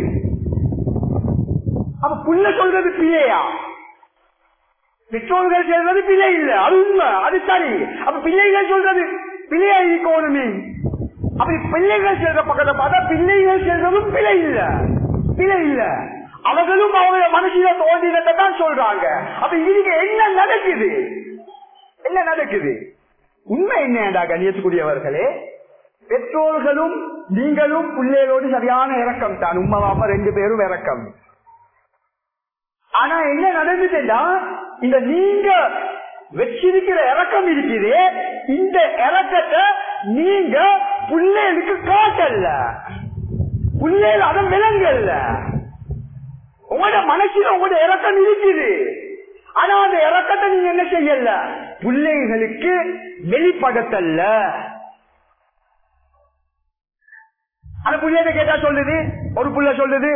அப்ப புள்ள சொல்றது பிள்ளையா பெற்றோர்கள் சொல்றது பிள்ளை இல்ல அது உண்மை அது சரி அப்ப பிள்ளைகள் சொல்றது பிள்ளையா இருக்கணுமே அப்படி பிள்ளைகள் செல்ற பக்கத்தை பார்த்தா பிள்ளைகள் செல்றதும் பிழை இல்ல பிழை இல்ல அவர்களும் அவங்க மனசில தோன்றினத்தை தான் சொல்றாங்க அப்ப இதுக்கு என்ன நடக்குது என்ன நடக்குது உண்மை என்னடா கண்ணியத்துக்குரியவர்களே பெற்றோர்களும் நீங்களும் பிள்ளைகளோடு சரியான இறக்கம் தான் உண்மை பாப்பா ரெண்டு பேரும் இறக்கம் ஆனா என்ன நடந்துச்சுன்னா இந்த நீங்க வச்சிருக்கிற இறக்கம் இருக்குது இந்த இறக்கத்தை நீங்க பிள்ளைகளுக்கு காட்டல பிள்ளைகள் அதை விலங்கல்ல உங்களோட மனசுல உங்களோட இறக்கம் இருக்குது ஆனா அந்த இறக்கத்தை நீங்க என்ன செய்யல பிள்ளைகளுக்கு வெளிப்படுத்தல அந்த பிள்ளைகிட்ட கேட்டா சொல்லுது ஒரு புள்ள சொல்லுது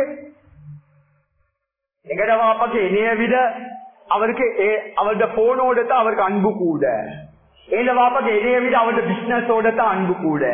எங்கட வாப்பாக்கு என்னைய விட அவருக்கு அவருடைய போனோட தான் அவருக்கு அன்பு கூட எங்க வாப்பாக்கு என்னைய விட அவருடைய பிசினஸோட தான் அன்பு கூட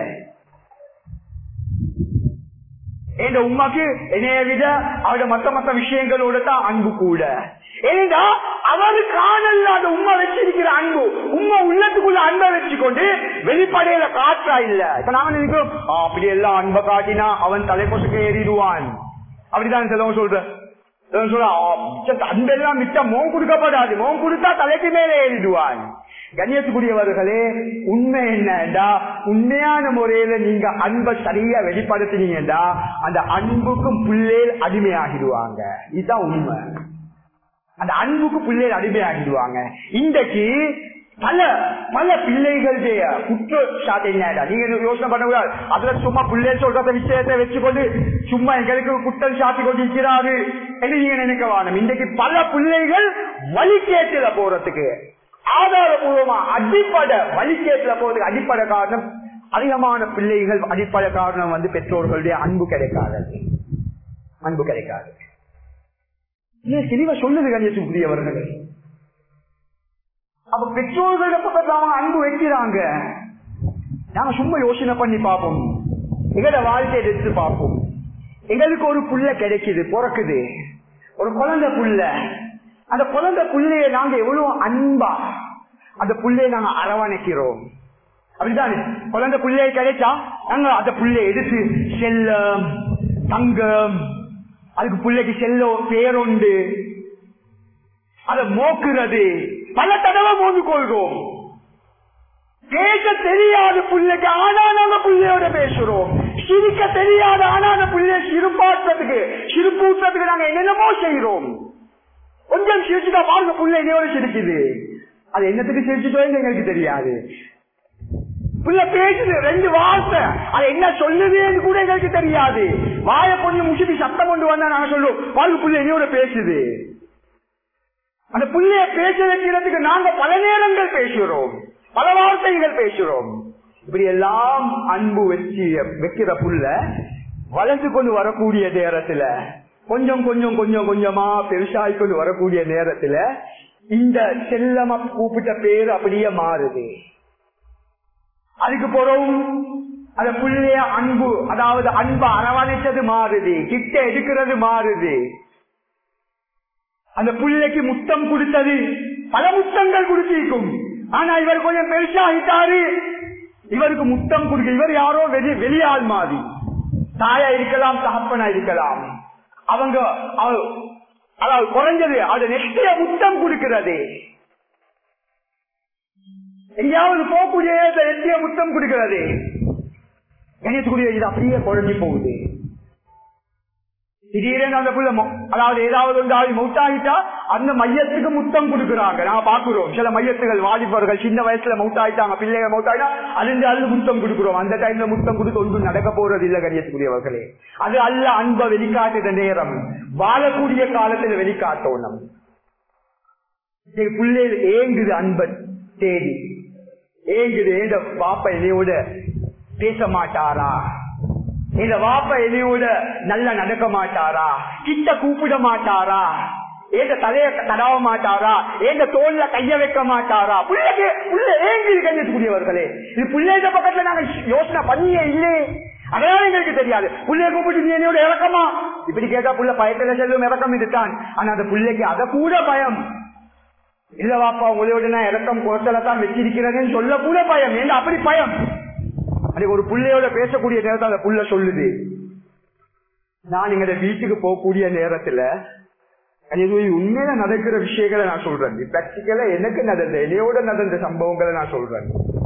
எங்க உமாக்கு என்னைய விட அவருடைய மத்த மத்த விஷயங்களோட தான் அன்பு கூட ஏன்னா அவரு காணல அந்த உண்மை வச்சிருக்கிற அன்பு உண்மை உள்ளத்துக்குள்ள அன்பை வச்சுக்கொண்டு வெளிப்படையில காற்றா இல்ல இப்ப நாங்க நினைக்கிறோம் அப்படி எல்லாம் அன்பை காட்டினா அவன் தலைப்பசுக்கு ஏறிடுவான் அப்படிதான் சிலவங்க சொல்ற அன்பெல்லாம் மிச்சம் மோம் கொடுக்கப்படாது மோம் கொடுத்தா தலைக்கு மேலே ஏறிடுவான் கண்ணியத்துக்குரியவர்களே உண்மை என்னடா உண்மையான முறையில நீங்க அன்பை சரியா வெளிப்படுத்தினீங்கடா அந்த அன்புக்கும் பிள்ளைகள் அடிமையாகிடுவாங்க இதுதான் உண்மை அந்த அன்புக்கு பிள்ளைகள் அடிமையாகிடுவாங்க இன்றைக்கு பல பல பிள்ளைகளுடைய குற்றச்சாட்டு என்னடா நீங்க யோசனை பண்ணக்கூடாது அதுல சும்மா பிள்ளை சொல்றத விஷயத்தை வச்சுக்கொண்டு சும்மா எங்களுக்கு குற்றம் சாட்டி கொண்டு இருக்கிறாரு என்று நீங்க நினைக்க வேணும் இன்றைக்கு பல பிள்ளைகள் வழிகேட்டுல போறதுக்கு ஆதாரபூர்வமா அடிப்படை வழிகேட்டுல போறதுக்கு அடிப்படை காரணம் அதிகமான பிள்ளைகள் அடிப்படை காரணம் வந்து பெற்றோர்களுடைய அன்பு கிடைக்காது அன்பு கிடைக்காது தெளிவா சொல்லுது கண்ணியத்துக்குரியவர்கள் அப்ப பெற்றோர்கள் பக்கத்துல அவங்க அன்பு வைக்கிறாங்க நாங்க சும்மா யோசனை பண்ணி பார்ப்போம் எங்களோட வாழ்க்கையை எடுத்து பார்ப்போம் எங்களுக்கு ஒரு புள்ள கிடைக்குது பிறக்குது ஒரு குழந்தை புள்ள அந்த குழந்தை புள்ளைய நாங்க எவ்வளவு அன்பா அந்த புள்ளைய நாங்க அரவணைக்கிறோம் அப்படிதான் குழந்தை புள்ளைய கிடைச்சா நாங்க அந்த புள்ளைய எடுத்து செல்லம் தங்கம் அதுக்கு பிள்ளைக்கு செல்லோ பேருண்டு அதை மோக்குறது பல தடவை மோந்து கொள்கிறோம் பேச தெரியாத பிள்ளைக்கு ஆனா நாங்க பிள்ளையோட பேசுறோம் சிரிக்க தெரியாத ஆனா அந்த பிள்ளைய சிறுப்பாட்டுறதுக்கு சிறுப்பூட்டுறதுக்கு நாங்க என்னென்னமோ செய்யறோம் கொஞ்சம் சிரிச்சுட்டா பாருங்க புள்ள என்னையோட சிரிக்குது அது என்னத்துக்கு சிரிச்சுட்டோ எங்களுக்கு தெரியாது புள்ள பேசுது ரெண்டு வார்த்தை அது என்ன சொல்லுதுன்னு கூட எங்களுக்கு தெரியாது வாய பொண்ணு முசிட்டு சத்தம் கொண்டு வந்தா நாங்க சொல்லுவோம் பாருங்க புள்ள என்னையோட பேசுது அந்த புள்ளைய பேச வைக்கிறதுக்கு நாங்க பல நேரங்கள் பேசுகிறோம் பல வார்த்தைகள் பேசுகிறோம் இப்படி எல்லாம் அன்பு வச்சு வைக்கிற புள்ள வளர்ந்து கொண்டு வரக்கூடிய நேரத்துல கொஞ்சம் கொஞ்சம் கொஞ்சம் கொஞ்சமா பெருசாகி கொண்டு வரக்கூடிய நேரத்துல இந்த செல்லமா கூப்பிட்ட பேர் அப்படியே மாறுது அதுக்கு பிறகும் அந்த புள்ளைய அன்பு அதாவது அன்பு அரவணைச்சது மாறுது கிட்ட எடுக்கிறது மாறுது அந்த புள்ளைக்கு முத்தம் கொடுத்தது பல முத்தங்கள் கொடுத்திருக்கும் ஆனா இவர் கொஞ்சம் பெருசாகிட்டாரு இவருக்கு முத்தம் கொடுக்க இவர் யாரோ வெளி வெளியாள் மாதிரி தாயா இருக்கலாம் தகப்பனா இருக்கலாம் அவங்க அதாவது குறைஞ்சது அது நெக்ஸ்டிய முத்தம் கொடுக்கிறது எங்கேயாவது போகக்கூடிய நெட்டிய முத்தம் கொடுக்கிறது கணியத்துக்குரிய இது அப்படியே குழஞ்சி போகுது திடீரென அந்த புள்ள அதாவது ஏதாவது ஒன்றாவது மௌத்தாயிட்டா அந்த மையத்துக்கு முத்தம் கொடுக்குறாங்க நாங்க பாக்குறோம் சில மையத்துகள் வாலிபர்கள் சின்ன வயசுல மௌத்தாயிட்டாங்க பிள்ளைகள் மௌத்தாயிட்டா அழிந்து அழுது முத்தம் கொடுக்குறோம் அந்த டைம்ல முத்தம் கொடுத்து ஒன்றும் நடக்க போறது இல்ல கரியத்துக்குரியவர்களே அது அல்ல அன்பை வெளிக்காட்டுற நேரம் வாழக்கூடிய காலத்துல வெளிக்காட்டணும் பிள்ளைகள் ஏங்குது அன்பை தேடி ஏங்குது இந்த பாப்பா என்னையோட பேச மாட்டாரா இந்த வாப்ப என்னையோட நல்லா நடக்க மாட்டாரா கிட்ட கூப்பிட மாட்டாரா ஏந்த தலைய தடவ மாட்டாரா ஏந்த தோல்ல கைய வைக்க மாட்டாரா பிள்ளைக்கு புள்ள ஏங்கி கண்டிக்கக்கூடியவர்களே இது பிள்ளைங்க பக்கத்துல நாங்க யோசனை பண்ணியே இல்லையே அதனால எங்களுக்கு தெரியாது புள்ளைய கூப்பிட்டு நீ என்னோட இறக்கமா இப்படி கேட்டா புள்ள பயத்துல செல்லும் இறக்கம் இதுதான் ஆனா அந்த பிள்ளைக்கு அத கூட பயம் இல்ல வாப்பா உங்களோட நான் இறக்கம் குளத்துல தான் வச்சிருக்கிறேன்னு சொல்ல கூட பயம் ஏன்னா அப்படி பயம் அது ஒரு பிள்ளையோட பேசக்கூடிய நேரத்தில் அந்த புள்ள சொல்லுது நான் எங்க வீட்டுக்கு போகக்கூடிய நேரத்துல அது உண்மையில நடக்கிற விஷயங்களை நான் சொல்றேன் பிராக்டிக்கலா எனக்கு நடந்த என்னையோட நடந்த சம்பவங்களை நான் சொல்றேன்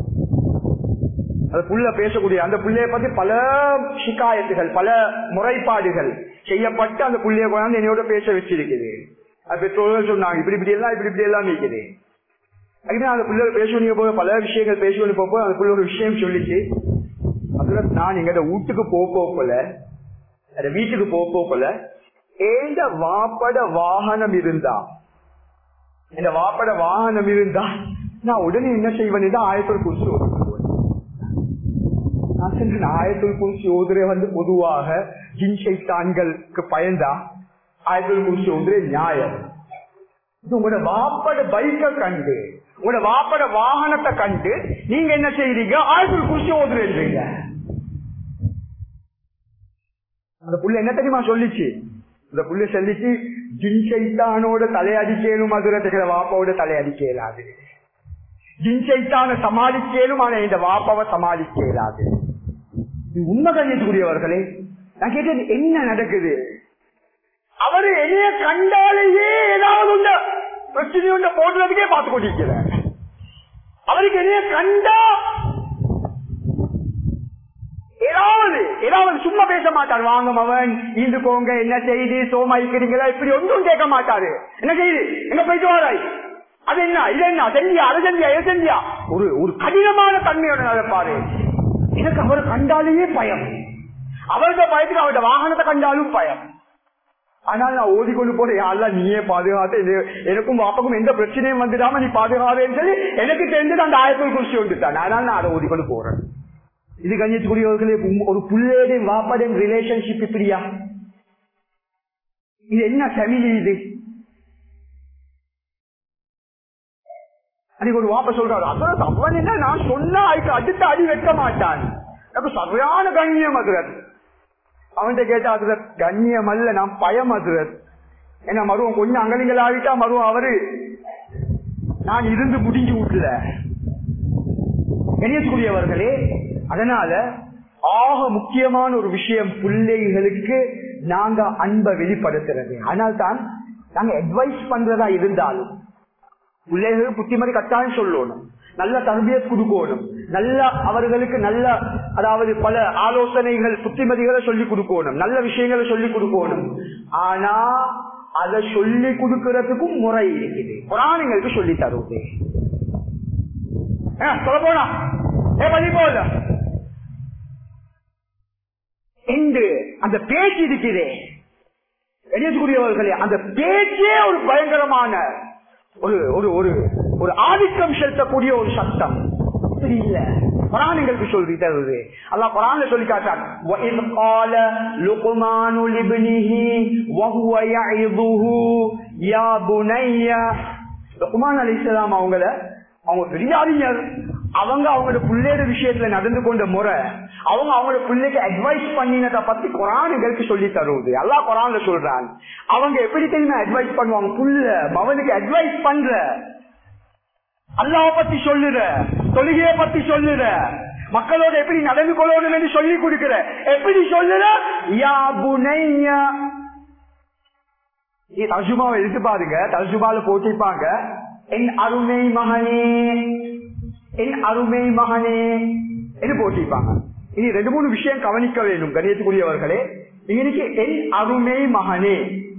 அது புள்ள பேசக்கூடிய அந்த புள்ளைய பத்தி பல சிக்காயத்துகள் பல முறைப்பாடுகள் செய்யப்பட்டு அந்த புள்ளைய கொண்டாந்து என்னையோட பேச வச்சிருக்குது அது பெற்றோர்கள் சொன்னாங்க இப்படி இப்படி எல்லாம் இப்படி இப்படி எல்லாம் இருக்குது அதுதான் அந்த பிள்ளை பேசுவீங்க போது பல விஷயங்கள் பேசுவீங்க போது அந்த பிள்ளை ஒரு விஷயம் சொல்லிச்சு அதுல நான் எங்க வீட்டுக்கு போல அந்த வீட்டுக்கு போல ஏந்த வாப்பட வாகனம் இருந்தா இந்த வாப்பட வாகனம் இருந்தா நான் உடனே என்ன செய்வேன் ஆயத்தோடு குடிச்சு நான் சென்று ஆயத்தொல் குறிச்சி ஓதுரை வந்து பொதுவாக ஜின்சைத்தான்களுக்கு பயந்தா ஆயத்தொல் குறிச்சி ஓதுரை நியாயம் இது உங்களோட வாப்பட பைக்க கண்டு உங்களோட வாப்பட வாகனத்தை கண்டு நீங்க என்ன செய்றீங்க ஆயத்தொல் குறிச்சி ஓதுறீங்க அந்த புள்ள என்ன தெரியுமா சொல்லிச்சு அந்த புள்ள சொல்லிச்சு ஜின்சைத்தானோட தலையடிக்கலும் மதுரத்துக்கிற வாப்பாவோட தலையடிக்க இயலாது ஜின்சைத்தான சமாளிக்கலும் ஆனா இந்த வாப்பாவை சமாளிக்க இயலாது உண்மை கண்ணியத்துக்குரியவர்களே நான் கேட்டது என்ன நடக்குது அவரு என்னைய கண்டாலேயே ஏதாவது உண்ட பிரச்சனை உண்ட போடுறதுக்கே பார்த்து கொண்டிருக்கிறார் அவருக்கு என்னைய கண்டா ஏதாவது ஏதாவது சும்மா பேச மாட்டார் வாங்க மவன் ஈந்துக்கோங்க என்ன செய்தி சோமா இருக்கிறீங்களா இப்படி ஒன்றும் கேட்க மாட்டாரு என்ன செய்தி எங்க போயிட்டு வாராய் அது என்ன இது என்ன செஞ்சியா அது செஞ்சியா எது செஞ்சியா ஒரு ஒரு கடினமான தன்மையோட நடப்பாரு எனக்கு அவரை கண்டாலேயே பயம் அவர்கிட்ட பயத்துக்கு அவருடைய வாகனத்தை கண்டாலும் பயம் ஆனால் நான் ஓடிக்கொண்டு போற யாரெல்லாம் நீயே பாதுகாத்து எனக்கும் வாப்பக்கும் எந்த பிரச்சனையும் வந்துடாம நீ பாதுகாவேன்னு சொல்லி எனக்கு தெரிஞ்சது அந்த ஆயிரத்தி குறிச்சி வந்துட்டான் ஆனால் நான் அதை ஓடிக்கொண்டு போறேன் இது கண்ணியத்துக்குரியவர்களே ஒரு புள்ளையுடைய வாப்பாடைய ரிலேஷன்ஷிப் இப்படியா இது என்ன ஃபேமிலி இது அன்னைக்கு ஒரு வாப்ப சொல்றாரு அப்புறம் அவன் என்ன நான் சொன்னா அதுக்கு அடுத்த அடி வைக்க மாட்டான் எனக்கு சரியான கண்ணியம் அதுரத் அவன்கிட்ட கேட்டா அதுரத் கண்ணியம் அல்ல நான் பயம் அதுரத் ஏன்னா மருவம் கொஞ்சம் அங்கலிங்கள் ஆகிட்டா மருவம் அவரு நான் இருந்து முடிஞ்சு விடல கணியத்துக்குரியவர்களே அதனால ஆக முக்கியமான ஒரு விஷயம் பிள்ளைகளுக்கு நாங்க அன்பை வெளிப்படுத்துறது ஆனால் தான் நாங்க அட்வைஸ் பண்றதா இருந்தாலும் பிள்ளைகள் புத்திமதி கட்டாயம் சொல்லணும் நல்ல தர்பியத் கொடுக்கணும் நல்ல அவர்களுக்கு நல்ல அதாவது பல ஆலோசனைகள் புத்திமதிகளை சொல்லிக் கொடுக்கணும் நல்ல விஷயங்களை சொல்லிக் கொடுக்கணும் ஆனா அதை சொல்லி கொடுக்கறதுக்கும் முறை இருக்குது புராணங்களுக்கு சொல்லி தருவது சொல்ல போனா ஏ பதி போல என்று அந்த பேச்சு இருக்கிறே எழுதக்கூடியவர்களே அந்த பேச்சே ஒரு பயங்கரமான ஒரு ஒரு ஒரு ஒரு ஆதிக்கம் செலுத்தக்கூடிய ஒரு சத்தம் இப்படி இல்ல குரானுங்களுக்கு சொல்லி தருது அல்லா குரான்ல சொல்லி காட்டான் وَإِذْ قَالَ لُقْمَانُ لِابْنِهِ وَهُوَ يَعِظُهُ يَا بُنَيَّ லுக்மான் அலைஹிஸ்ஸலாம் அவங்கள அவங்க பெரியாரிஞர் அவங்க அவங்களோட பிள்ளையோட விஷயத்துல நடந்து கொண்ட முறை அவங்க அவங்களோட பிள்ளைக்கு அட்வைஸ் பண்ணினத பத்தி குரானுங்களுக்கு சொல்லி தருவது எல்லா குரான்ல சொல்றாங்க அவங்க எப்படி தெரியுமா அட்வைஸ் பண்ணுவாங்க புள்ள மவனுக்கு அட்வைஸ் பண்ற அல்லாஹ் பத்தி சொல்லுற தொழுகைய பத்தி சொல்லுற மக்களோட எப்படி நடந்து கொள்ளணும் என்று சொல்லி கொடுக்கிற எப்படி சொல்லுற யா புனையா தர்ஜுமாவை எடுத்து பாருங்க தர்ஜுமால போட்டிருப்பாங்க என் அருமை மகனே என் அருமை மகனே என்று போட்டிருப்பாங்க இனி ரெண்டு மூணு விஷயம் கவனிக்க வேண்டும் கணியத்துக்குரியவர்களே இன்னைக்கு என் அருமை மகனே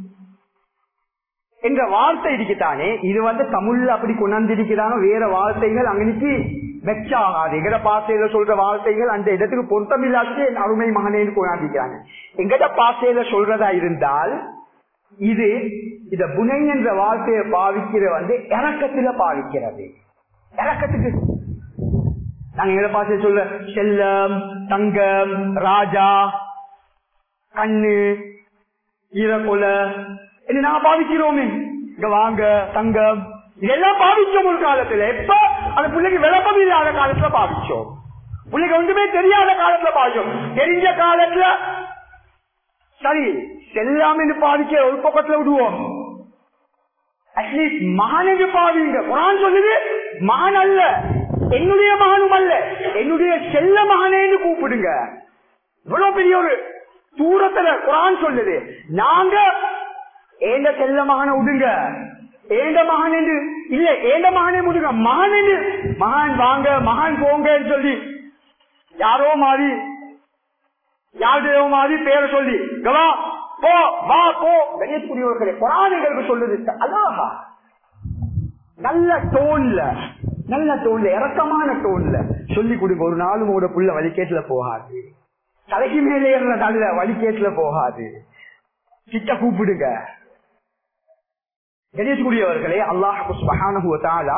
என்ற வார்த்தை இருக்குத்தானே இது வந்து தமிழ்ல அப்படி கொண்டாந்திருக்கிறாங்க வேற வார்த்தைகள் அங்கனைக்கு மெச்சாகாது எங்கட பாசையில சொல்ற வார்த்தைகள் அந்த இடத்துக்கு பொருத்தமில்லாச்சு என் அருமை மகனேன்னு கொண்டாந்திருக்கிறாங்க எங்கட பாசையில சொல்றதா இருந்தால் இது இத புனை என்ற வார்த்தையை பாவிக்கிற வந்து இறக்கத்துல பாவிக்கிறது இறக்கத்துக்கு நாங்க எங்களை பாசை சொல்ல செல்லம் தங்கம் ராஜா கண்ணு ஈரக்குல இது நான் பாவிக்கிறோமே இங்க வாங்க தங்கம் இதெல்லாம் பாவிச்சோம் ஒரு காலத்துல எப்ப அந்த பிள்ளைக்கு விளப்பம் இல்லாத காலத்துல பாவிச்சோம் பிள்ளைக்கு ஒன்றுமே தெரியாத காலத்துல பாவிச்சோம் தெரிஞ்ச காலத்துல சரி செல்லாம பாவிக்க ஒரு பக்கத்துல விடுவோம் அட்லீஸ்ட் மகனுக்கு பாவிங்க குரான் சொல்லுது மகன் அல்ல என்னுடைய மகனும் அல்ல என்னுடைய செல்ல மகனேன்னு கூப்பிடுங்க இவ்வளவு பெரிய ஒரு தூரத்துல குரான் சொல்லுது நாங்க ஏண்ட செல்ல மகனை விடுங்க ஏண்ட மகன் என்று இல்ல ஏண்ட மகனே விடுங்க மகன் என்று மகன் வாங்க மகன் போங்கன்னு சொல்லி யாரோ மாறி யாருடையோ மாதிரி பேரை சொல்லி கவா போ வா போ கணேஷ்குரியவர்களே குரானுங்களுக்கு சொல்லுது அல்லாஹா நல்ல டோன்ல நல்ல டோன்ல இறக்கமான டோன்ல சொல்லி கொடுங்க ஒரு நாளும் உங்களோட புள்ள வழிகேட்டுல போகாது தலைக்கு மேலே ஏறின நல்ல வழிகேட்டுல போகாது கிட்ட கூப்பிடுங்க கணேஷ்குரியவர்களே அல்லாஹு சுபஹானுவத்தாலா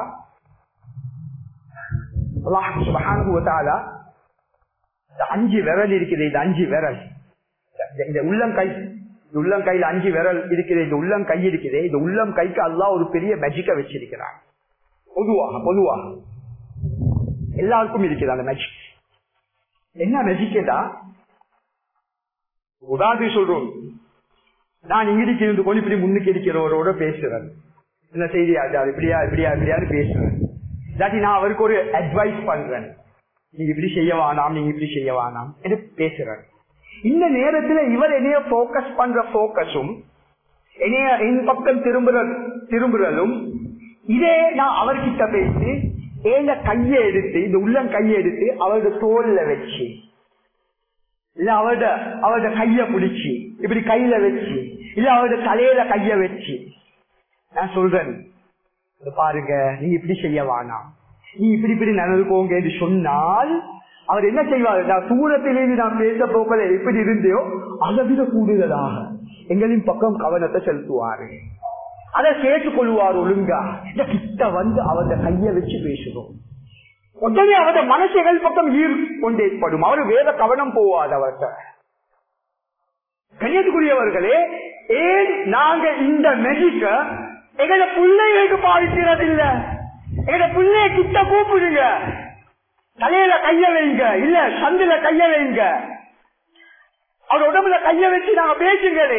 அல்லாஹு சுபஹானுவத்தாலா அஞ்சு விரல் இருக்குது இது அஞ்சு விரல் இந்த உள்ளங்கை உள்ளம் கையில அஞ்சு விரல் இருக்குது இந்த உள்ளம் கை இருக்குது இந்த உள்ளம் கைக்கு அல்லா ஒரு பெரிய மேஜிக்க வச்சிருக்கிறான் பொதுவாக பொதுவாக எல்லாருக்கும் இருக்குது அந்த மேஜிக் என்ன மேஜிக்கா உதாரணம் சொல்றோம் நான் இங்கிருந்து இருந்து கொண்டு இப்படி முன்னுக்கு இருக்கிறவரோட பேசுறேன் என்ன செய்தி அது இப்படியா இப்படியா இப்படியான்னு பேசுறேன் இல்லாட்டி நான் அவருக்கு ஒரு அட்வைஸ் பண்றேன் நீங்க இப்படி செய்ய வேணாம் நீங்க இப்படி செய்ய வேணாம் என்று பேசுறாரு இந்த நேரத்துல இவர் என்னைய போக்கஸ் பண்ற போக்கஸும் என்னைய என் பக்கம் திரும்புற திரும்புறதும் இதே நான் அவர்கிட்ட பேசி ஏந்த கையை எடுத்து இந்த உள்ளம் கையை எடுத்து அவரோட தோல்ல வச்சு இல்ல அவரோட அவரோட கைய பிடிச்சி இப்படி கையில வச்சு இல்ல அவரோட தலையில கைய வச்சு நான் சொல்றேன் பாருங்க நீங்க இப்படி செய்ய வேணாம் நீ இப்படி இப்படி நடந்துக்கோங்க என்று சொன்னால் அவர் என்ன செய்வார் நான் தூரத்திலேருந்து நான் பேச போக்கல எப்படி இருந்தோ அதை விட கூடுதலாக எங்களின் பக்கம் கவனத்தை செலுத்துவாரு அதை சேர்த்துக் கொள்வார் ஒழுங்கா இந்த கிட்ட வந்து அவருடைய கைய வச்சு பேசுறோம் உடனே அவருடைய மனசுகள் பக்கம் ஈர் கொண்டேற்படும் அவர் வேற கவனம் போவாது அவர்கிட்ட கண்ணியத்துக்குரியவர்களே ஏன் நாங்க இந்த மெஜிக்க எங்களோட பிள்ளைகளுக்கு பாதிக்கிறது இல்ல எங்களோட பிள்ளைய கிட்ட கூப்பிடுங்க தலையில கைய வைங்க இல்ல சந்தில கைய வைங்க அவர் உடம்புல கைய வச்சு நாங்க பேசுங்களே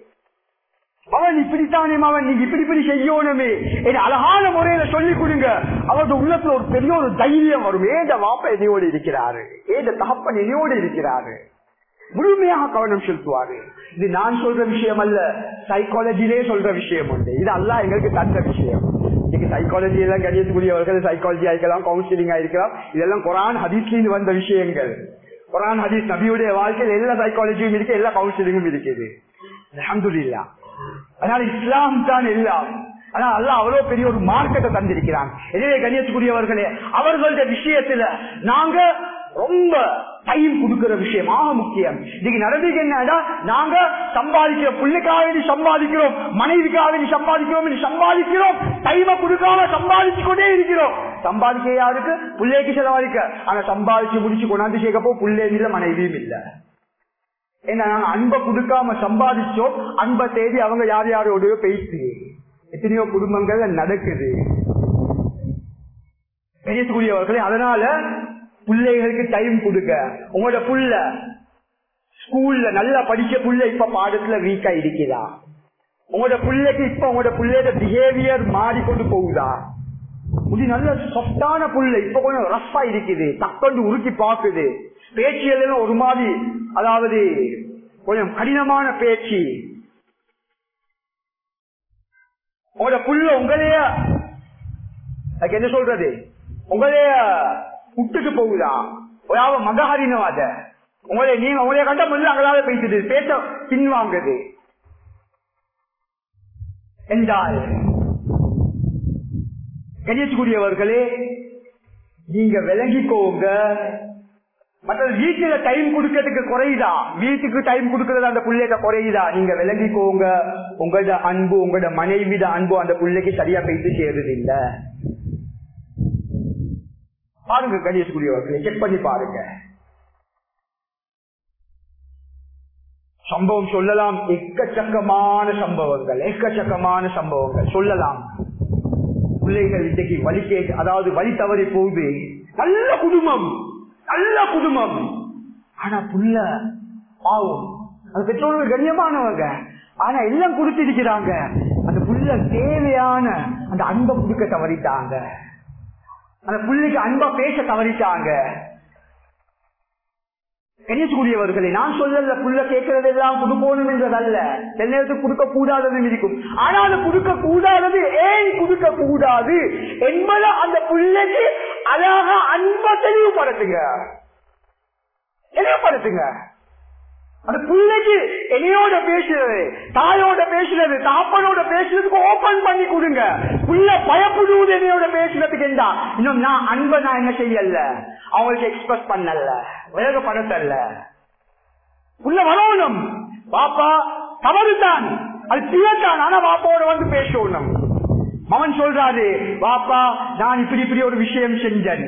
அவன் இப்படித்தானே அவன் நீங்க இப்படி இப்படி செய்யணுமே என்று அழகான முறையில சொல்லிக் கொடுங்க அவரது உள்ளத்துல ஒரு பெரிய ஒரு தைரியம் வரும் ஏந்த வாப்ப என்னையோடு இருக்கிறாரு ஏந்த தகப்பன் என்னையோடு இருக்கிறாரு முழுமையாக கவனம் செலுத்துவாரு இது நான் சொல்ற விஷயம் அல்ல சைக்காலஜிலே சொல்ற விஷயம் உண்டு இது அல்ல எங்களுக்கு தந்த விஷயம் இன்னைக்கு சைக்காலஜி எல்லாம் கணியத்துக்குரியவர்கள் சைக்காலஜி ஆயிருக்கலாம் கவுன்சிலிங் ஆயிருக்கலாம் இதெல்லாம் குரான் ஹதீஸ்லிருந்து வந்த விஷயங்கள் குரான் ஹதீஸ் நபியுடைய வாழ்க்கையில் எல்லா சைக்காலஜியும் இருக்கு எல்லா கவுன்சிலிங்கும் இருக்குது அலமதுல்லா அதனால இஸ்லாம் தான் எல்லாம் ஆனா அல்ல அவ்வளவு பெரிய ஒரு மார்க்கெட்டை தந்திருக்கிறான் எனவே கண்ணியத்துக்குரியவர்களே அவர்களுடைய விஷயத்துல நாங்க ரொம்ப டைம் கொடுக்கிற விஷயம் ஆக முக்கியம் இன்னைக்கு நடந்தது என்னடா நாங்க சம்பாதிக்கிற பிள்ளைக்காக வேண்டி சம்பாதிக்கிறோம் மனைவிக்காக வேண்டி சம்பாதிக்கிறோம் சம்பாதிக்கிறோம் டைமை கொடுக்காம சம்பாதிச்சு கொண்டே இருக்கிறோம் சம்பாதிக்க யாருக்கு பிள்ளைக்கு செலவழிக்க ஆனா சம்பாதிச்சு முடிச்சு கொண்டாந்து சேர்க்கப்போ பிள்ளையும் இல்ல மனைவியும் இல்ல ஏன்னா நாங்க அன்பை கொடுக்காம சம்பாதிச்சோம் அன்பை தேடி அவங்க யார் யாரோடய பேசு எத்தனையோ குடும்பங்கள்ல நடக்குது பேசக்கூடியவர்களே அதனால பிள்ளைகளுக்கு டைம் கொடுங்க உங்களோட புள்ள ஸ்கூல்ல நல்லா படிச்ச புள்ள இப்ப பாடத்துல வீக்கா இருக்குதா உங்களோட பிள்ளைக்கு இப்ப உங்களோட பிள்ளையோட பிஹேவியர் மாறிக்கொண்டு போகுதா இது நல்ல சொஃப்டான புள்ள இப்ப கொஞ்சம் ரஃபா இருக்குது தக்கொண்டு உருக்கி பாக்குது பேச்சியல் ஒரு மாதிரி அதாவது கொஞ்சம் கடினமான பேச்சு உங்களோட புள்ள உங்களைய அதுக்கு என்ன சொல்றது உங்களைய விட்டுட்டு போகுதா ஒரு மகஹரினவாத உங்களை நீங்க உங்களைய கண்ட முதல்ல அங்களால பேசுது பேச பின்வாங்குது என்றால் கணியத்துக்குரியவர்களே நீங்க விளங்கிக்கோங்க மற்ற வீட்டுல டைம் கொடுக்கறதுக்கு குறையுதா வீட்டுக்கு டைம் கொடுக்கறது அந்த பிள்ளைகிட்ட குறையுதா நீங்க விளங்கிக்கோங்க உங்களோட அன்பு உங்களோட மனைவிட அன்பு அந்த பிள்ளைக்கு சரியா பேசி சேருது இல்ல பாருங்க கணேஷ்குரியவர்களை செக் பண்ணி பாருங்க சம்பவம் சொல்லலாம் எக்கச்சக்கமான சம்பவங்கள் எக்கச்சக்கமான சம்பவங்கள் சொல்லலாம் பிள்ளைகள் இன்னைக்கு வழி கேட்டு அதாவது வழி தவறி போகுது நல்ல குடும்பம் நல்ல குடும்பம் ஆனா புள்ள பாவம் அந்த பெற்றோர்கள் கண்ணியமானவங்க ஆனா எல்லாம் கொடுத்திருக்கிறாங்க அந்த புள்ள தேவையான அந்த அன்பை கொடுக்க தவறிட்டாங்க அந்த புள்ளைக்கு அன்பா பேச தவறிட்டாங்க கணியக்கூடியவர்களை நான் சொல்லல புள்ள கேட்கறது எல்லாம் கொடுக்கணும் என்றதல்ல சில நேரத்துக்கு கொடுக்க கூடாதது இருக்கும் ஆனால் அது கொடுக்க கூடாதது ஏன் கொடுக்க கூடாது என்பதை அந்த புள்ளைக்கு அழகா அன்பா தெளிவுபடுத்துங்க தெளிவுபடுத்துங்க அந்த பிள்ளைக்கு என்னையோட பேசுறது தாயோட பேசுறது தாப்பனோட பேசுறதுக்கு ஓபன் பண்ணி கொடுங்க புள்ள பயப்படுவது என்னையோட பேசுறதுக்கு என்ன இன்னும் நான் அன்பை நான் என்ன செய்யல அவங்களுக்கு எக்ஸ்பிரஸ் பண்ணல வேகப்படத்தல்ல புள்ள வரணும் பாப்பா தவறுதான் அது பிள்ளைதான் ஆனா பாப்பாவோட வந்து பேசணும் அவன் சொல்றாரு பாப்பா நான் இப்படி இப்படி ஒரு விஷயம் செஞ்சேன்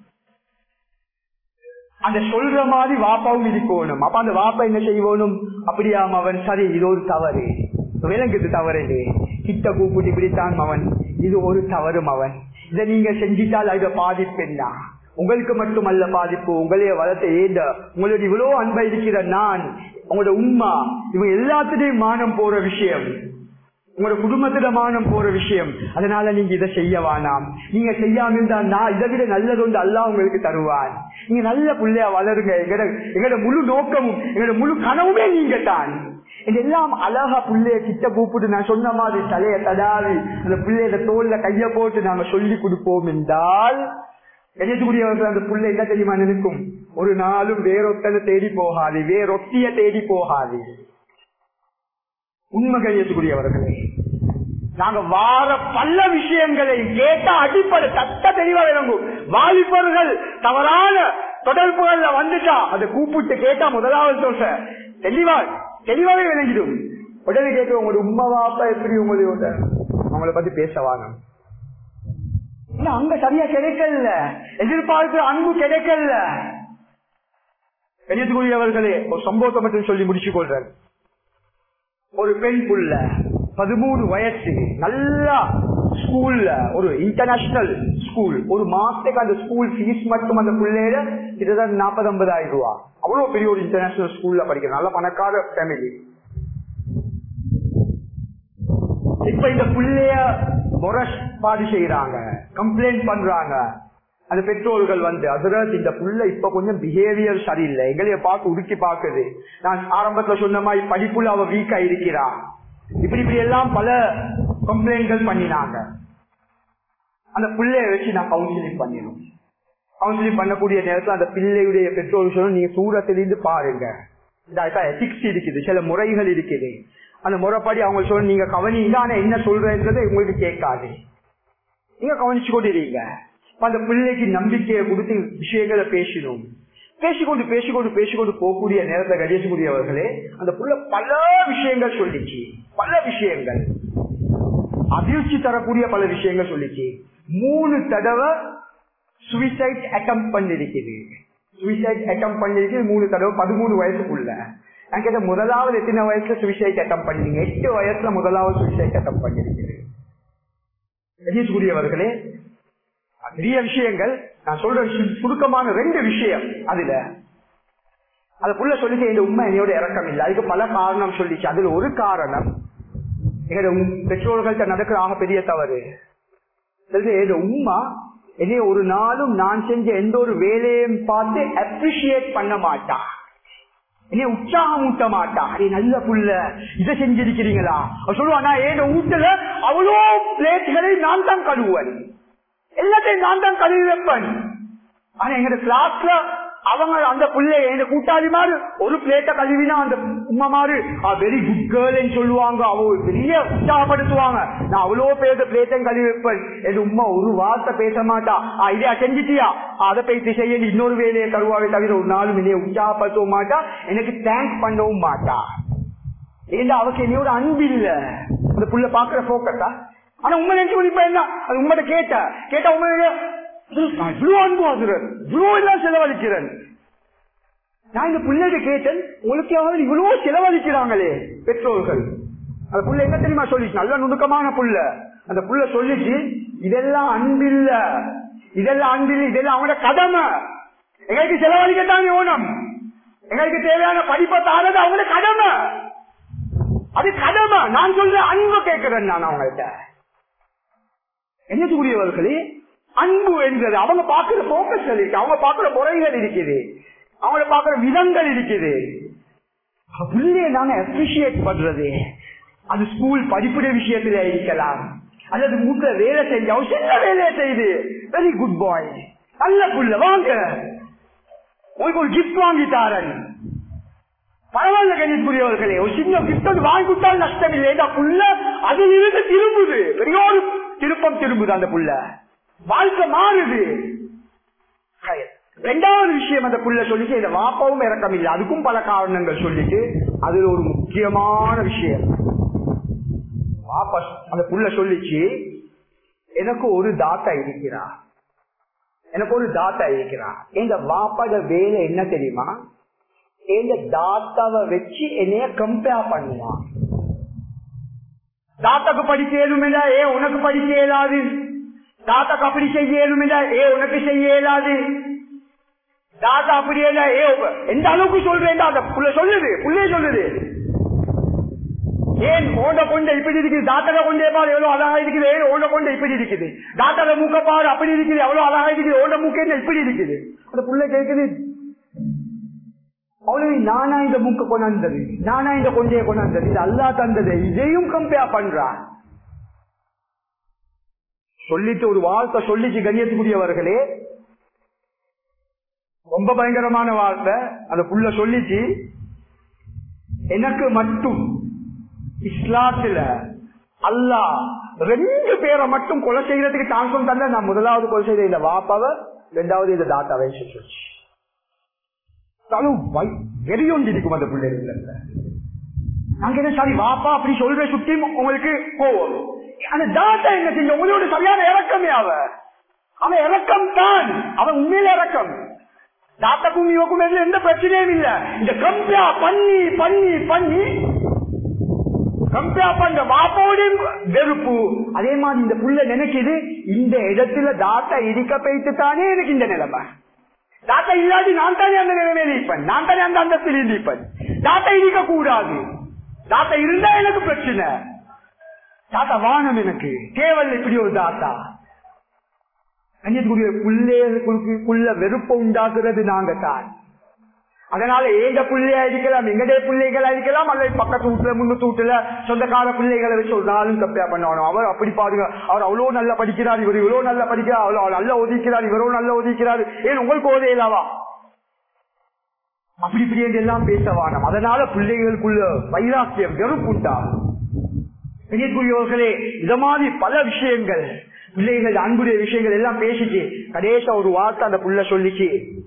அந்த சொல்ற மாதிரி வாப்பாவும் இருக்கணும் அப்ப அந்த வாப்பா என்ன செய்வோனும் அப்படியாம் அவன் சரி இது ஒரு தவறு விலங்குது தவறு கிட்ட கூப்பிட்டு இப்படித்தான் அவன் இது ஒரு தவறும் அவன் இதை நீங்க செஞ்சிட்டால் அது பாதிப்பு என்ன உங்களுக்கு மட்டுமல்ல பாதிப்பு உங்களைய வளர்த்த ஏந்த உங்களுடைய இவ்வளவு அன்பா இருக்கிற நான் உங்களோட உண்மா இவங்க எல்லாத்துலயும் மானம் போற விஷயம் உங்களோட குடும்பத்தில மானம் போற விஷயம் அதனால நீங்க இதை செய்ய வேணாம் நீங்க செய்யாம இருந்தா நான் இதை விட நல்லது ஒன்று அல்லா உங்களுக்கு தருவான் நீங்க நல்ல பிள்ளையா வளருங்க எங்கட எங்களோட முழு நோக்கமும் எங்களோட முழு கனவுமே நீங்க தான் இதெல்லாம் அழகா பிள்ளைய கிட்ட கூப்பிட்டு நான் சொன்ன மாதிரி தலைய தடாவி அந்த பிள்ளையோட தோல்ல கைய போட்டு நாங்க சொல்லி கொடுப்போம் என்றால் எதிர்க்கூடியவர்கள் அந்த புள்ள என்ன தெரியுமா நினைக்கும் ஒரு நாளும் வேறொத்தனை தேடி போகாது வேறொத்திய தேடி போகாது உண்மை கையத்துக்குரியவர்களே நாங்க வார பல விஷயங்களை கேட்ட அடிப்படை தட்ட தெளிவா விளங்கும் வாலிபர்கள் தவறான தொடர்புகள்ல வந்துட்டா அதை கூப்பிட்டு கேட்டா முதலாவது தோசை தெளிவா தெளிவாவே விளங்கிடும் உடனே கேட்க உங்களோட உண்மை வாப்பா எப்படி உங்களோட அவங்கள பத்தி பேசவாங்க அங்க சரியா கிடைக்கல எதிர்பார்க்கிற அன்பு கிடைக்கல கணியத்துக்குரியவர்களே ஒரு சம்பவத்தை மட்டும் சொல்லி முடிச்சு கொள்றேன் ஒரு பெண் புள்ள பதிமூணு வயசு நல்லா ஸ்கூல்ல ஒரு இன்டர்நேஷனல் ஸ்கூல் ஒரு மாசத்துக்கு அந்த ஸ்கூல் ஃபீஸ் மட்டும் அந்த பிள்ளையில கிட்டத்தட்ட நாற்பது ஐம்பதாயிரம் ரூபா அவ்வளவு பெரிய ஒரு இன்டர்நேஷனல் ஸ்கூல்ல படிக்கிற நல்ல பணக்கார ஃபேமிலி இப்ப இந்த பிள்ளைய முரஷ்பாடு செய்யறாங்க கம்ப்ளைண்ட் பண்றாங்க அந்த பெற்றோர்கள் வந்து அதுரத் இந்த புள்ள இப்ப கொஞ்சம் பிஹேவியர் சரியில்லை எங்களைய பார்த்து உடுக்கி பாக்குது நான் ஆரம்பத்துல சொன்ன மாதிரி படிப்புல அவ வீக்கா இருக்கிறா இப்படி இப்படி எல்லாம் பல கம்ப்ளைண்ட்கள் பண்ணினாங்க அந்த பிள்ளைய வச்சு நான் கவுன்சிலிங் பண்ணிடும் கவுன்சிலிங் பண்ணக்கூடிய நேரத்தில் அந்த பிள்ளையுடைய பெற்றோர் சொல்லும் நீங்க தூரத்திலிருந்து பாருங்க எத்திக்ஸ் இருக்குது சில முறைகள் இருக்குது அந்த முறைப்படி அவங்க சொல்ல நீங்க கவனிங்க ஆனா என்ன சொல்றதுன்றது உங்களுக்கு கேட்காது நீங்க கவனிச்சு கொண்டிருக்கீங்க அந்த பிள்ளைக்கு நம்பிக்கையை கொடுத்து விஷயங்களை பேசணும் பேசிக்கொண்டு பேசிக்கொண்டு பேசிக்கொண்டு போகக்கூடிய நேரத்தை கடியக்கூடியவர்களே அந்த புள்ள பல விஷயங்கள் சொல்லிச்சு பல விஷயங்கள் அதிர்ச்சி தரக்கூடிய பல விஷயங்கள் சொல்லிச்சு மூணு தடவை சுவிசைட் அட்டம் பண்ணிருக்குது சுவிசைட் அட்டம் பண்ணிருக்கு மூணு தடவை பதிமூணு வயசுக்குள்ள நான் கேட்ட முதலாவது எத்தனை வயசுல சுவிசைட் அட்டம் பண்ணீங்க எட்டு வயசுல முதலாவது சுவிசைட் அட்டம் பண்ணிருக்குது கணேஷ்குரியவர்களே நிறைய விஷயங்கள் நான் சொல்ற சுருக்கமான ரெண்டு விஷயம் அதுல அது புள்ள சொல்லிச்சு இந்த உண்மை என்னையோட இறக்கம் இல்லை அதுக்கு பல காரணம் சொல்லிச்சு அதுல ஒரு காரணம் எங்களோட பெற்றோர்கள்ட்ட நடக்கிற ஆக பெரிய தவறு எங்க உமா என்னைய ஒரு நாளும் நான் செஞ்ச எந்த ஒரு வேலையும் பார்த்து அப்ரிசியேட் பண்ண மாட்டா என்னைய உற்சாகம் ஊட்ட மாட்டா அடே நல்ல புள்ள இதை செஞ்சிருக்கிறீங்களா சொல்லுவானா ஏன் ஊட்டல அவ்வளோ பிளேட்களை நான் தான் கழுவுவன் எல்லாத்தையும் நான் தான் கழுவி வைப்பேன் ஆனா எங்க கிளாஸ்ல அவங்க அந்த பிள்ளைய எங்க கூட்டாளி மாதிரி ஒரு பிளேட்ட கழுவினா அந்த உமா மாதிரி வெரி குட் கேர்ள்னு சொல்லுவாங்க அவ பெரிய உற்சாகப்படுத்துவாங்க நான் அவ்வளவு பேர் பிளேட்டையும் கழுவி வைப்பேன் என் உமா ஒரு வார்த்தை பேச மாட்டா இதையா செஞ்சிட்டியா அதை பேசி செய்ய இன்னொரு வேலையை தருவாவே தவிர ஒரு நாளும் என்னைய உற்சாகப்படுத்தவும் மாட்டா எனக்கு தேங்க்ஸ் பண்ணவும் மாட்டா ஏன்னா அவக்கு என்னையோட அன்பு இல்ல அந்த புள்ள பாக்குற போக்கட்டா ஆனா உண்மை நினைச்சு இப்ப என்ன அது உங்கள்கிட்ட கேட்ட கேட்டா உண்மை இவ்வளவு அன்பு ஆகுறேன் இவ்வளவு எல்லாம் செலவழிக்கிறேன் நான் இந்த பிள்ளைகிட்ட கேட்டேன் உங்களுக்கு யாவது இவ்வளவு செலவழிக்கிறாங்களே பெற்றோர்கள் அந்த புள்ள என்ன தெரியுமா சொல்லிச்சு நல்ல நுணுக்கமான புள்ள அந்த புள்ள சொல்லிச்சு இதெல்லாம் அன்பில்ல இதெல்லாம் அன்பில்ல இதெல்லாம் அவனோட கடமை எங்களுக்கு செலவழிக்கத்தான் ஓனம் எங்களுக்கு தேவையான படிப்பை தாரது அவங்களோட கடமை அது கடமை நான் சொல்ற அன்பு கேட்கிறேன் நான் அவங்கள்ட்ட என்னத்துக்குரியவர்களே அன்பு என்றது அவங்க பாக்குற போக்கஸ் இருக்கு அவங்க பாக்குற முறைகள் இருக்குது அவங்கள பாக்குற விதங்கள் இருக்குது பிள்ளைய நாங்க அப்ரிசியேட் பண்றது அது ஸ்கூல் படிப்புடைய விஷயத்துல இருக்கலாம் அல்லது மூத்த வேலை செஞ்சு அவன் சின்ன வேலையை செய்து வெரி குட் பாய் நல்ல புள்ள வாங்க உங்களுக்கு ஒரு கிஃப்ட் வாங்கி தாரன் பரவாயில்ல கணிப்புரியவர்களே ஒரு சின்ன கிஃப்ட் வந்து வாங்கி கொடுத்தாலும் நஷ்டம் இல்லை இந்த புள்ள அதில் இருந்து திரும்புது பெரிய ஒரு திருப்பம் திரும்புது அந்த புள்ள வாழ்க்கை மாறுது ரெண்டாவது விஷயம் அந்த புள்ள சொல்லிச்சு இந்த வாப்பாவும் இறக்கம் இல்லை அதுக்கும் பல காரணங்கள் சொல்லிட்டு அதுல ஒரு முக்கியமான விஷயம் வாப்பா அந்த புள்ள சொல்லிச்சு எனக்கு ஒரு தாத்தா இருக்கிறா எனக்கு ஒரு தாத்தா இருக்கிறா எங்க வாப்பாட வேலை என்ன தெரியுமா எங்க தாத்தாவை வச்சு என்னைய கம்பேர் பண்ணுவான் தாத்தாக்கு படிக்க இயலுமில்ல ஏ உனக்கு படிக்க இயலாது தாத்தாக்கு அப்படி செய்ய இயலுமில்ல ஏ உனக்கு செய்ய இயலாது தாத்தா அப்படி இல்ல ஏ எந்த அளவுக்கு சொல்றேன் அந்த புள்ள சொல்லுது புள்ளைய சொல்லுது ஏன் ஓண்ட கொண்ட இப்படி இருக்குது தாத்தல கொண்டே பாரு எவ்வளவு அழகா இருக்குது ஏன் ஓண்ட கொண்ட இப்படி இருக்குது தாத்தல மூக்க பாரு அப்படி இருக்குது எவ்வளவு அழகா இருக்குது ஓண்ட மூக்க என்ன இப்படி இருக்குது அந்த புள்ள கேக்குது அவ்வளவு நானா இந்த மூக்க கொண்டாந்தது நானா இந்த கொண்டைய கொண்டாந்தது இது அல்லா தந்தது இதையும் கம்பேர் பண்றா சொல்லிட்டு ஒரு வார்த்தை சொல்லிச்சு கண்ணியத்துக்குரியவர்களே ரொம்ப பயங்கரமான வார்த்தை அந்த புள்ள சொல்லிச்சு எனக்கு மட்டும் இஸ்லாத்துல அல்லா ரெண்டு பேரை மட்டும் கொலை செய்யறதுக்கு சான்ஸ் தந்த நான் முதலாவது கொலை செய்த இந்த வாப்பாவை ரெண்டாவது இந்த தாத்தாவை சொல்லிச்சு வெறியொண்டு இருக்கும் அந்த பிள்ளைகள் நாங்க என்ன சாரி வாப்பா அப்படி சொல்ற சுத்தி உங்களுக்கு போவோம் அந்த தாத்தா என்ன செஞ்ச உங்களோட சரியான இறக்கமே அவ அவன் இறக்கம் தான் அவன் உண்மையில இறக்கம் தாத்தாக்கும் இவக்கும் எந்த பிரச்சனையும் இல்ல இந்த கம்பியா பண்ணி பண்ணி பண்ணி கம்பியா பண்ற வாப்போடையும் வெறுப்பு அதே மாதிரி இந்த புள்ள நினைக்குது இந்த இடத்துல தாத்தா இடிக்க போயிட்டு தானே எனக்கு இந்த நிலைமை தாத்தா இல்லாட்டி நான் தானே அந்த நிலைமையில இருப்பேன் நான் தானே அந்த அந்தத்தில் இருப்பேன் தாத்தா இடிக்க கூடாது தாத்தா இருந்தா எனக்கு பிரச்சனை தாத்தா வானம் எனக்கு கேவல் இப்படி ஒரு தாத்தா கண்ணியத்துக்குரிய புள்ளைகளுக்குள்ள வெறுப்பை உண்டாக்குறது நாங்க தான் அதனால ஏங்க பிள்ளையா இருக்கலாம் எங்கடைய பிள்ளைகளா இருக்கலாம் அல்லது பக்கத்து வீட்டுல முன்னூத்து வீட்டுல சொந்தக்கார பிள்ளைகளை வச்சு ஒரு நாளும் கப்பையா பண்ணணும் அவர் அப்படி பாருங்க அவர் அவ்வளவு நல்லா படிக்கிறார் இவர் இவ்வளவு நல்லா படிக்கிறார் அவ்வளவு நல்லா ஒதுக்கிறார் இவரும் நல்லா ஒதுக்கிறார் ஏன் உங்களுக்கு ஓதையிலாவா அப்படி இப்படி என்று எல்லாம் பேசவானம் அதனால பிள்ளைகளுக்குள்ள வைராக்கியம் வெறுப்புண்டாகும் பெரியக்குரியவர்களே இந்த மாதிரி பல விஷயங்கள் பிள்ளைகள் அன்புடைய விஷயங்கள் எல்லாம் பேசிச்சு கடைசா ஒரு வார்த்தை அந்த புள்ள சொல்லிச்சு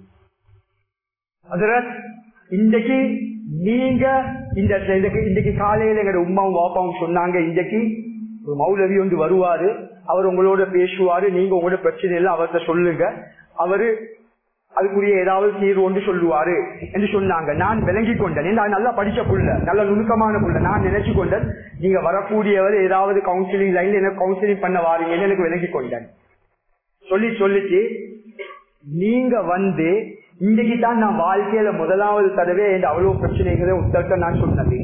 அதுல இன்றைக்கு நீங்க இந்த இன்றைக்கு காலையில எங்க உமாவும் வாப்பாவும் சொன்னாங்க இன்றைக்கு ஒரு மௌலவி வந்து வருவாரு அவர் உங்களோட பேசுவாரு நீங்க உங்களோட பிரச்சனை எல்லாம் அவர்கிட்ட சொல்லுங்க அவரு அதுக்குரிய ஏதாவது தீர்வு ஒன்று சொல்லுவாரு என்று சொன்னாங்க நான் விளங்கி கொண்டேன் நான் நல்லா படிச்ச புள்ள நல்ல நுணுக்கமான புள்ள நான் நினைச்சு கொண்டேன் நீங்க வரக்கூடியவர் ஏதாவது கவுன்சிலிங் லைன்ல எனக்கு கவுன்சிலிங் பண்ண வாரீங்கன்னு எனக்கு விளங்கி கொண்டேன் சொல்லி சொல்லிச்சு நீங்க வந்து இன்னைக்கு தான் நான் வாழ்க்கையில முதலாவது தடவை என் அவ்வளவு பிரச்சனைகளை உத்தரட்ட நான் சொன்னது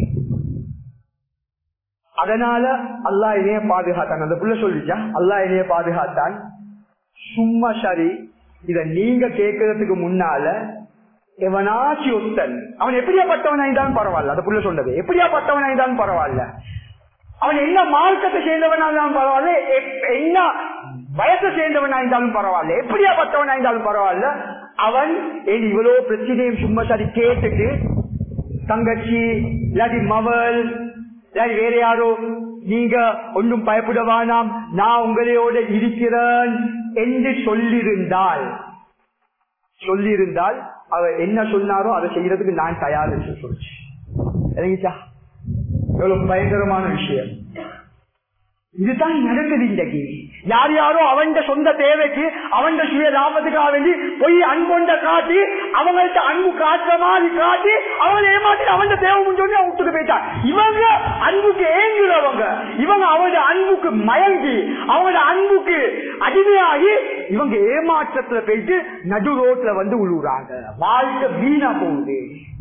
அதனால அல்லா இணைய பாதுகாத்தான் அந்த புள்ள சொல்லிச்சா அல்லா இணைய பாதுகாத்தான் சும்மா சரி இத நீங்க கேட்கறதுக்கு முன்னால எவனாச்சி ஒத்தன் அவன் எப்படியாப்பட்டவனா இருந்தாலும் பரவாயில்ல அந்த புள்ள சொன்னது எப்படியாப்பட்டவனா இருந்தாலும் பரவாயில்ல அவன் என்ன மார்க்கத்தை சேர்ந்தவனா இருந்தாலும் பரவாயில்ல என்ன வயசை சேர்ந்தவனா இருந்தாலும் பரவாயில்ல எப்படியாப்பட்டவனா இருந்தாலும் பரவாயில்ல அவன் ஏன் இவ்வளவு பிரச்சனையும் சும்மா சரி கேட்டுட்டு தங்கச்சி இல்லாட்டி மவள் இல்லாட்டி வேற யாரோ நீங்க ஒன்றும் பயப்பட வேணாம் நான் உங்களையோட இருக்கிறேன் என்று சொல்லியிருந்தால் சொல்லியிருந்தால் அவர் என்ன சொன்னாரோ அதை செய்யறதுக்கு நான் தயார் என்று சொல்லிச்சு இறங்கிச்சா எவ்வளவு பயங்கரமான விஷயம் இதுதான் நடக்குது இன்றைக்கு யார் யாரோ அவன் சொந்த தேவைக்கு அவன் சுய லாபத்துக்காக வேண்டி போய் அன்பொண்ட காட்டி அவங்கள்ட்ட அன்பு காட்டுற மாதிரி காட்டி அவங்களை ஏமாத்தி அவன் தேவை முடிஞ்சோடனே விட்டுட்டு போயிட்டான் இவங்க அன்புக்கு ஏங்குறவங்க இவங்க அவங்களோட அன்புக்கு மயங்கி அவங்களோட அன்புக்கு அடிமையாகி இவங்க ஏமாற்றத்துல போயிட்டு நடு ரோட்ல வந்து உழுவுறாங்க வாழ்க்கை வீணா போகுது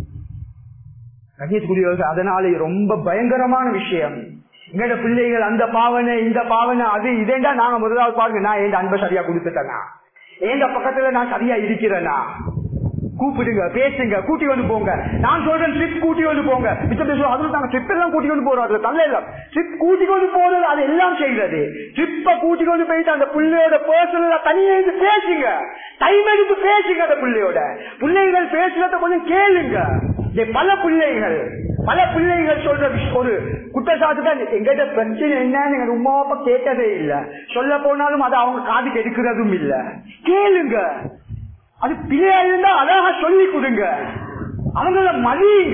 கண்ணியத்துக்குரியவர்கள் அதனால ரொம்ப பயங்கரமான விஷயம் எங்கட பிள்ளைகள் அந்த பாவனை இந்த பாவனை அது இதேண்டா நாங்க முதலாவது பாருங்க நான் என் அன்பை சரியா கொடுத்துட்டேனா எந்த பக்கத்துல நான் சரியா இருக்கிறேனா கூப்பிடுங்க பேசுங்க கூட்டி வந்து போங்க நான் சொல்றேன் ட்ரிப் கூட்டி வந்து போங்க மிச்சம் பேசுவோம் அதுல நாங்க ட்ரிப் எல்லாம் கூட்டி வந்து போறோம் அதுல தள்ள இல்ல ட்ரிப் கூட்டி வந்து போறது அது எல்லாம் செய்யறது ட்ரிப்ப கூட்டி கொண்டு போயிட்டு அந்த பிள்ளையோட பர்சனலா தனியா இருந்து பேசுங்க டைம் எடுத்து பேசுங்க அந்த பிள்ளையோட பிள்ளைகள் பேசுறத கொஞ்சம் கேளுங்க இந்த பல பிள்ளைகள் பல பிள்ளைகள் சொல்ற விஷயம் ஒரு குற்றச்சாட்டு தான் எங்கிட்ட பிரச்சனை என்னன்னு எங்க ரொம்ப கேட்டதே இல்ல சொல்ல போனாலும் அதை அவங்க காதுக்கு எடுக்கிறதும் இல்ல கேளுங்க அது பிள்ளையா இருந்தா அழகா சொல்லி கொடுங்க அவங்கள மதியுங்க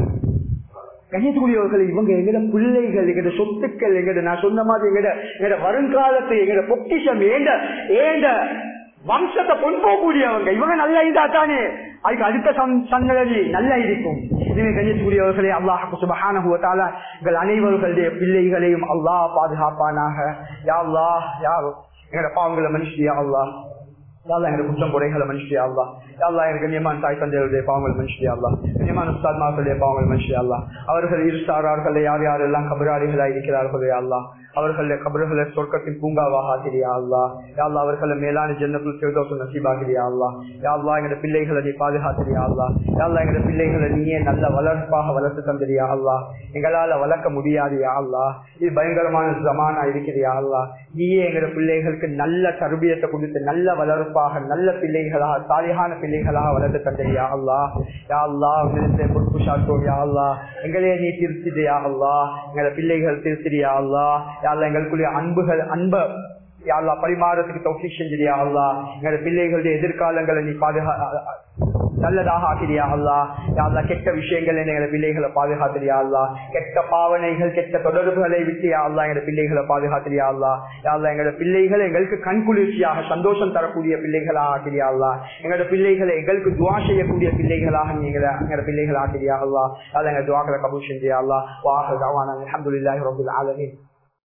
கணியத்துக்குரியவர்கள் இவங்க எங்கட பிள்ளைகள் எங்கட சொத்துக்கள் எங்கட நான் சொன்ன மாதிரி எங்கட எங்கட வருங்காலத்தை எங்கட பொக்கிஷம் ஏண்ட ஏண்ட வம்சத்தை கொண்டு போகக்கூடியவங்க இவங்க நல்லா இருந்தா தானே அதுக்கு அடுத்த சந்ததி நல்லா இருக்கும் எனவே கணியத்துக்குரியவர்களே அல்லாஹ் சுபஹானஹுவத்தால எங்கள் அனைவர்களுடைய பிள்ளைகளையும் அல்லாஹ் பாதுகாப்பானாக யா அல்லாஹ் யார் எங்கட பாவங்களை மனுஷியா அல்லாஹ் யாழ்லா எங்களுக்கு குற்றம் குறைகளை மனுஷியா அல்லா யாழ்லா எனக்கு கண்ணியமான தாய் தந்தையருடைய பாவங்கள் மனுஷியா அல்லா கண்ணியமான உஸ்தாத்மாக்களுடைய பாவங்கள் மனுஷியா அல்லா அவர்கள் இருசாரார்கள் யார் யாரெல்லாம் கபராளிகளாக இருக்கிறார்களோ அல்லா அவர்களுடைய கபர்களை சொர்க்கத்தின் பூங்காவாக ஆகிறியா அல்லா யாழ்லா அவர்களை மேலான ஜன்னத்தில் சிவதோஷம் நசீபாகிறியா அல்லா யாழ்லா எங்கட பிள்ளைகளை நீ பாதுகாத்திரியா அல்லா யாழ்லா எங்கட பிள்ளைகளை நீயே நல்ல வளர்ப்பாக வளர்த்து தந்திரியா அல்லா எங்களால வளர்க்க முடியாது யா அல்லா இது பயங்கரமான ஜமானா இருக்கிறியா அல்லா நீயே எங்கட பிள்ளைகளுக்கு நல்ல தருபியத்தை கொடுத்து நல்ல வளர்ப்பாக நல்ல பிள்ளைகளாக சாலிகான பிள்ளைகளாக வளர்த்து தந்திரியா அல்லா யா அல்லா பொறுப்பு சாட்டோம் யா அல்லா எங்களே நீ திருத்திடியா அல்லா எங்கள பிள்ளைகள் திருத்திரியா அல்லா யாழ்லா எங்களுக்குரிய அன்புகள் அன்ப யாழ்லா பரிமாறத்துக்கு தௌஃபி செஞ்சிரியா அல்லா எங்களோட பிள்ளைகளுடைய எதிர்காலங்களை நீ பாதுகா நல்லதாக ஆக்கிறியா அல்லா யாழ்லா கெட்ட விஷயங்கள் எங்களை பிள்ளைகளை பாதுகாத்திரியா அல்லா கெட்ட பாவனைகள் கெட்ட தொடர்புகளை விட்டியா அல்லா எங்களோட பிள்ளைகளை பாதுகாத்திரியா அல்லா யாழ்லா எங்களோட பிள்ளைகள் எங்களுக்கு கண்குளிர்ச்சியாக சந்தோஷம் தரக்கூடிய பிள்ளைகளாக ஆக்கிறியா அல்லா எங்களோட பிள்ளைகளை எங்களுக்கு துவா செய்யக்கூடிய பிள்ளைகளாக நீங்க எங்களோட பிள்ளைகள் ஆக்கிறியா அல்லா யாழ்லா எங்க துவாக்களை கபூல் செஞ்சியா அல்லா வாஹ் அலமதுல்லாஹி ரபுல் ஆலமின்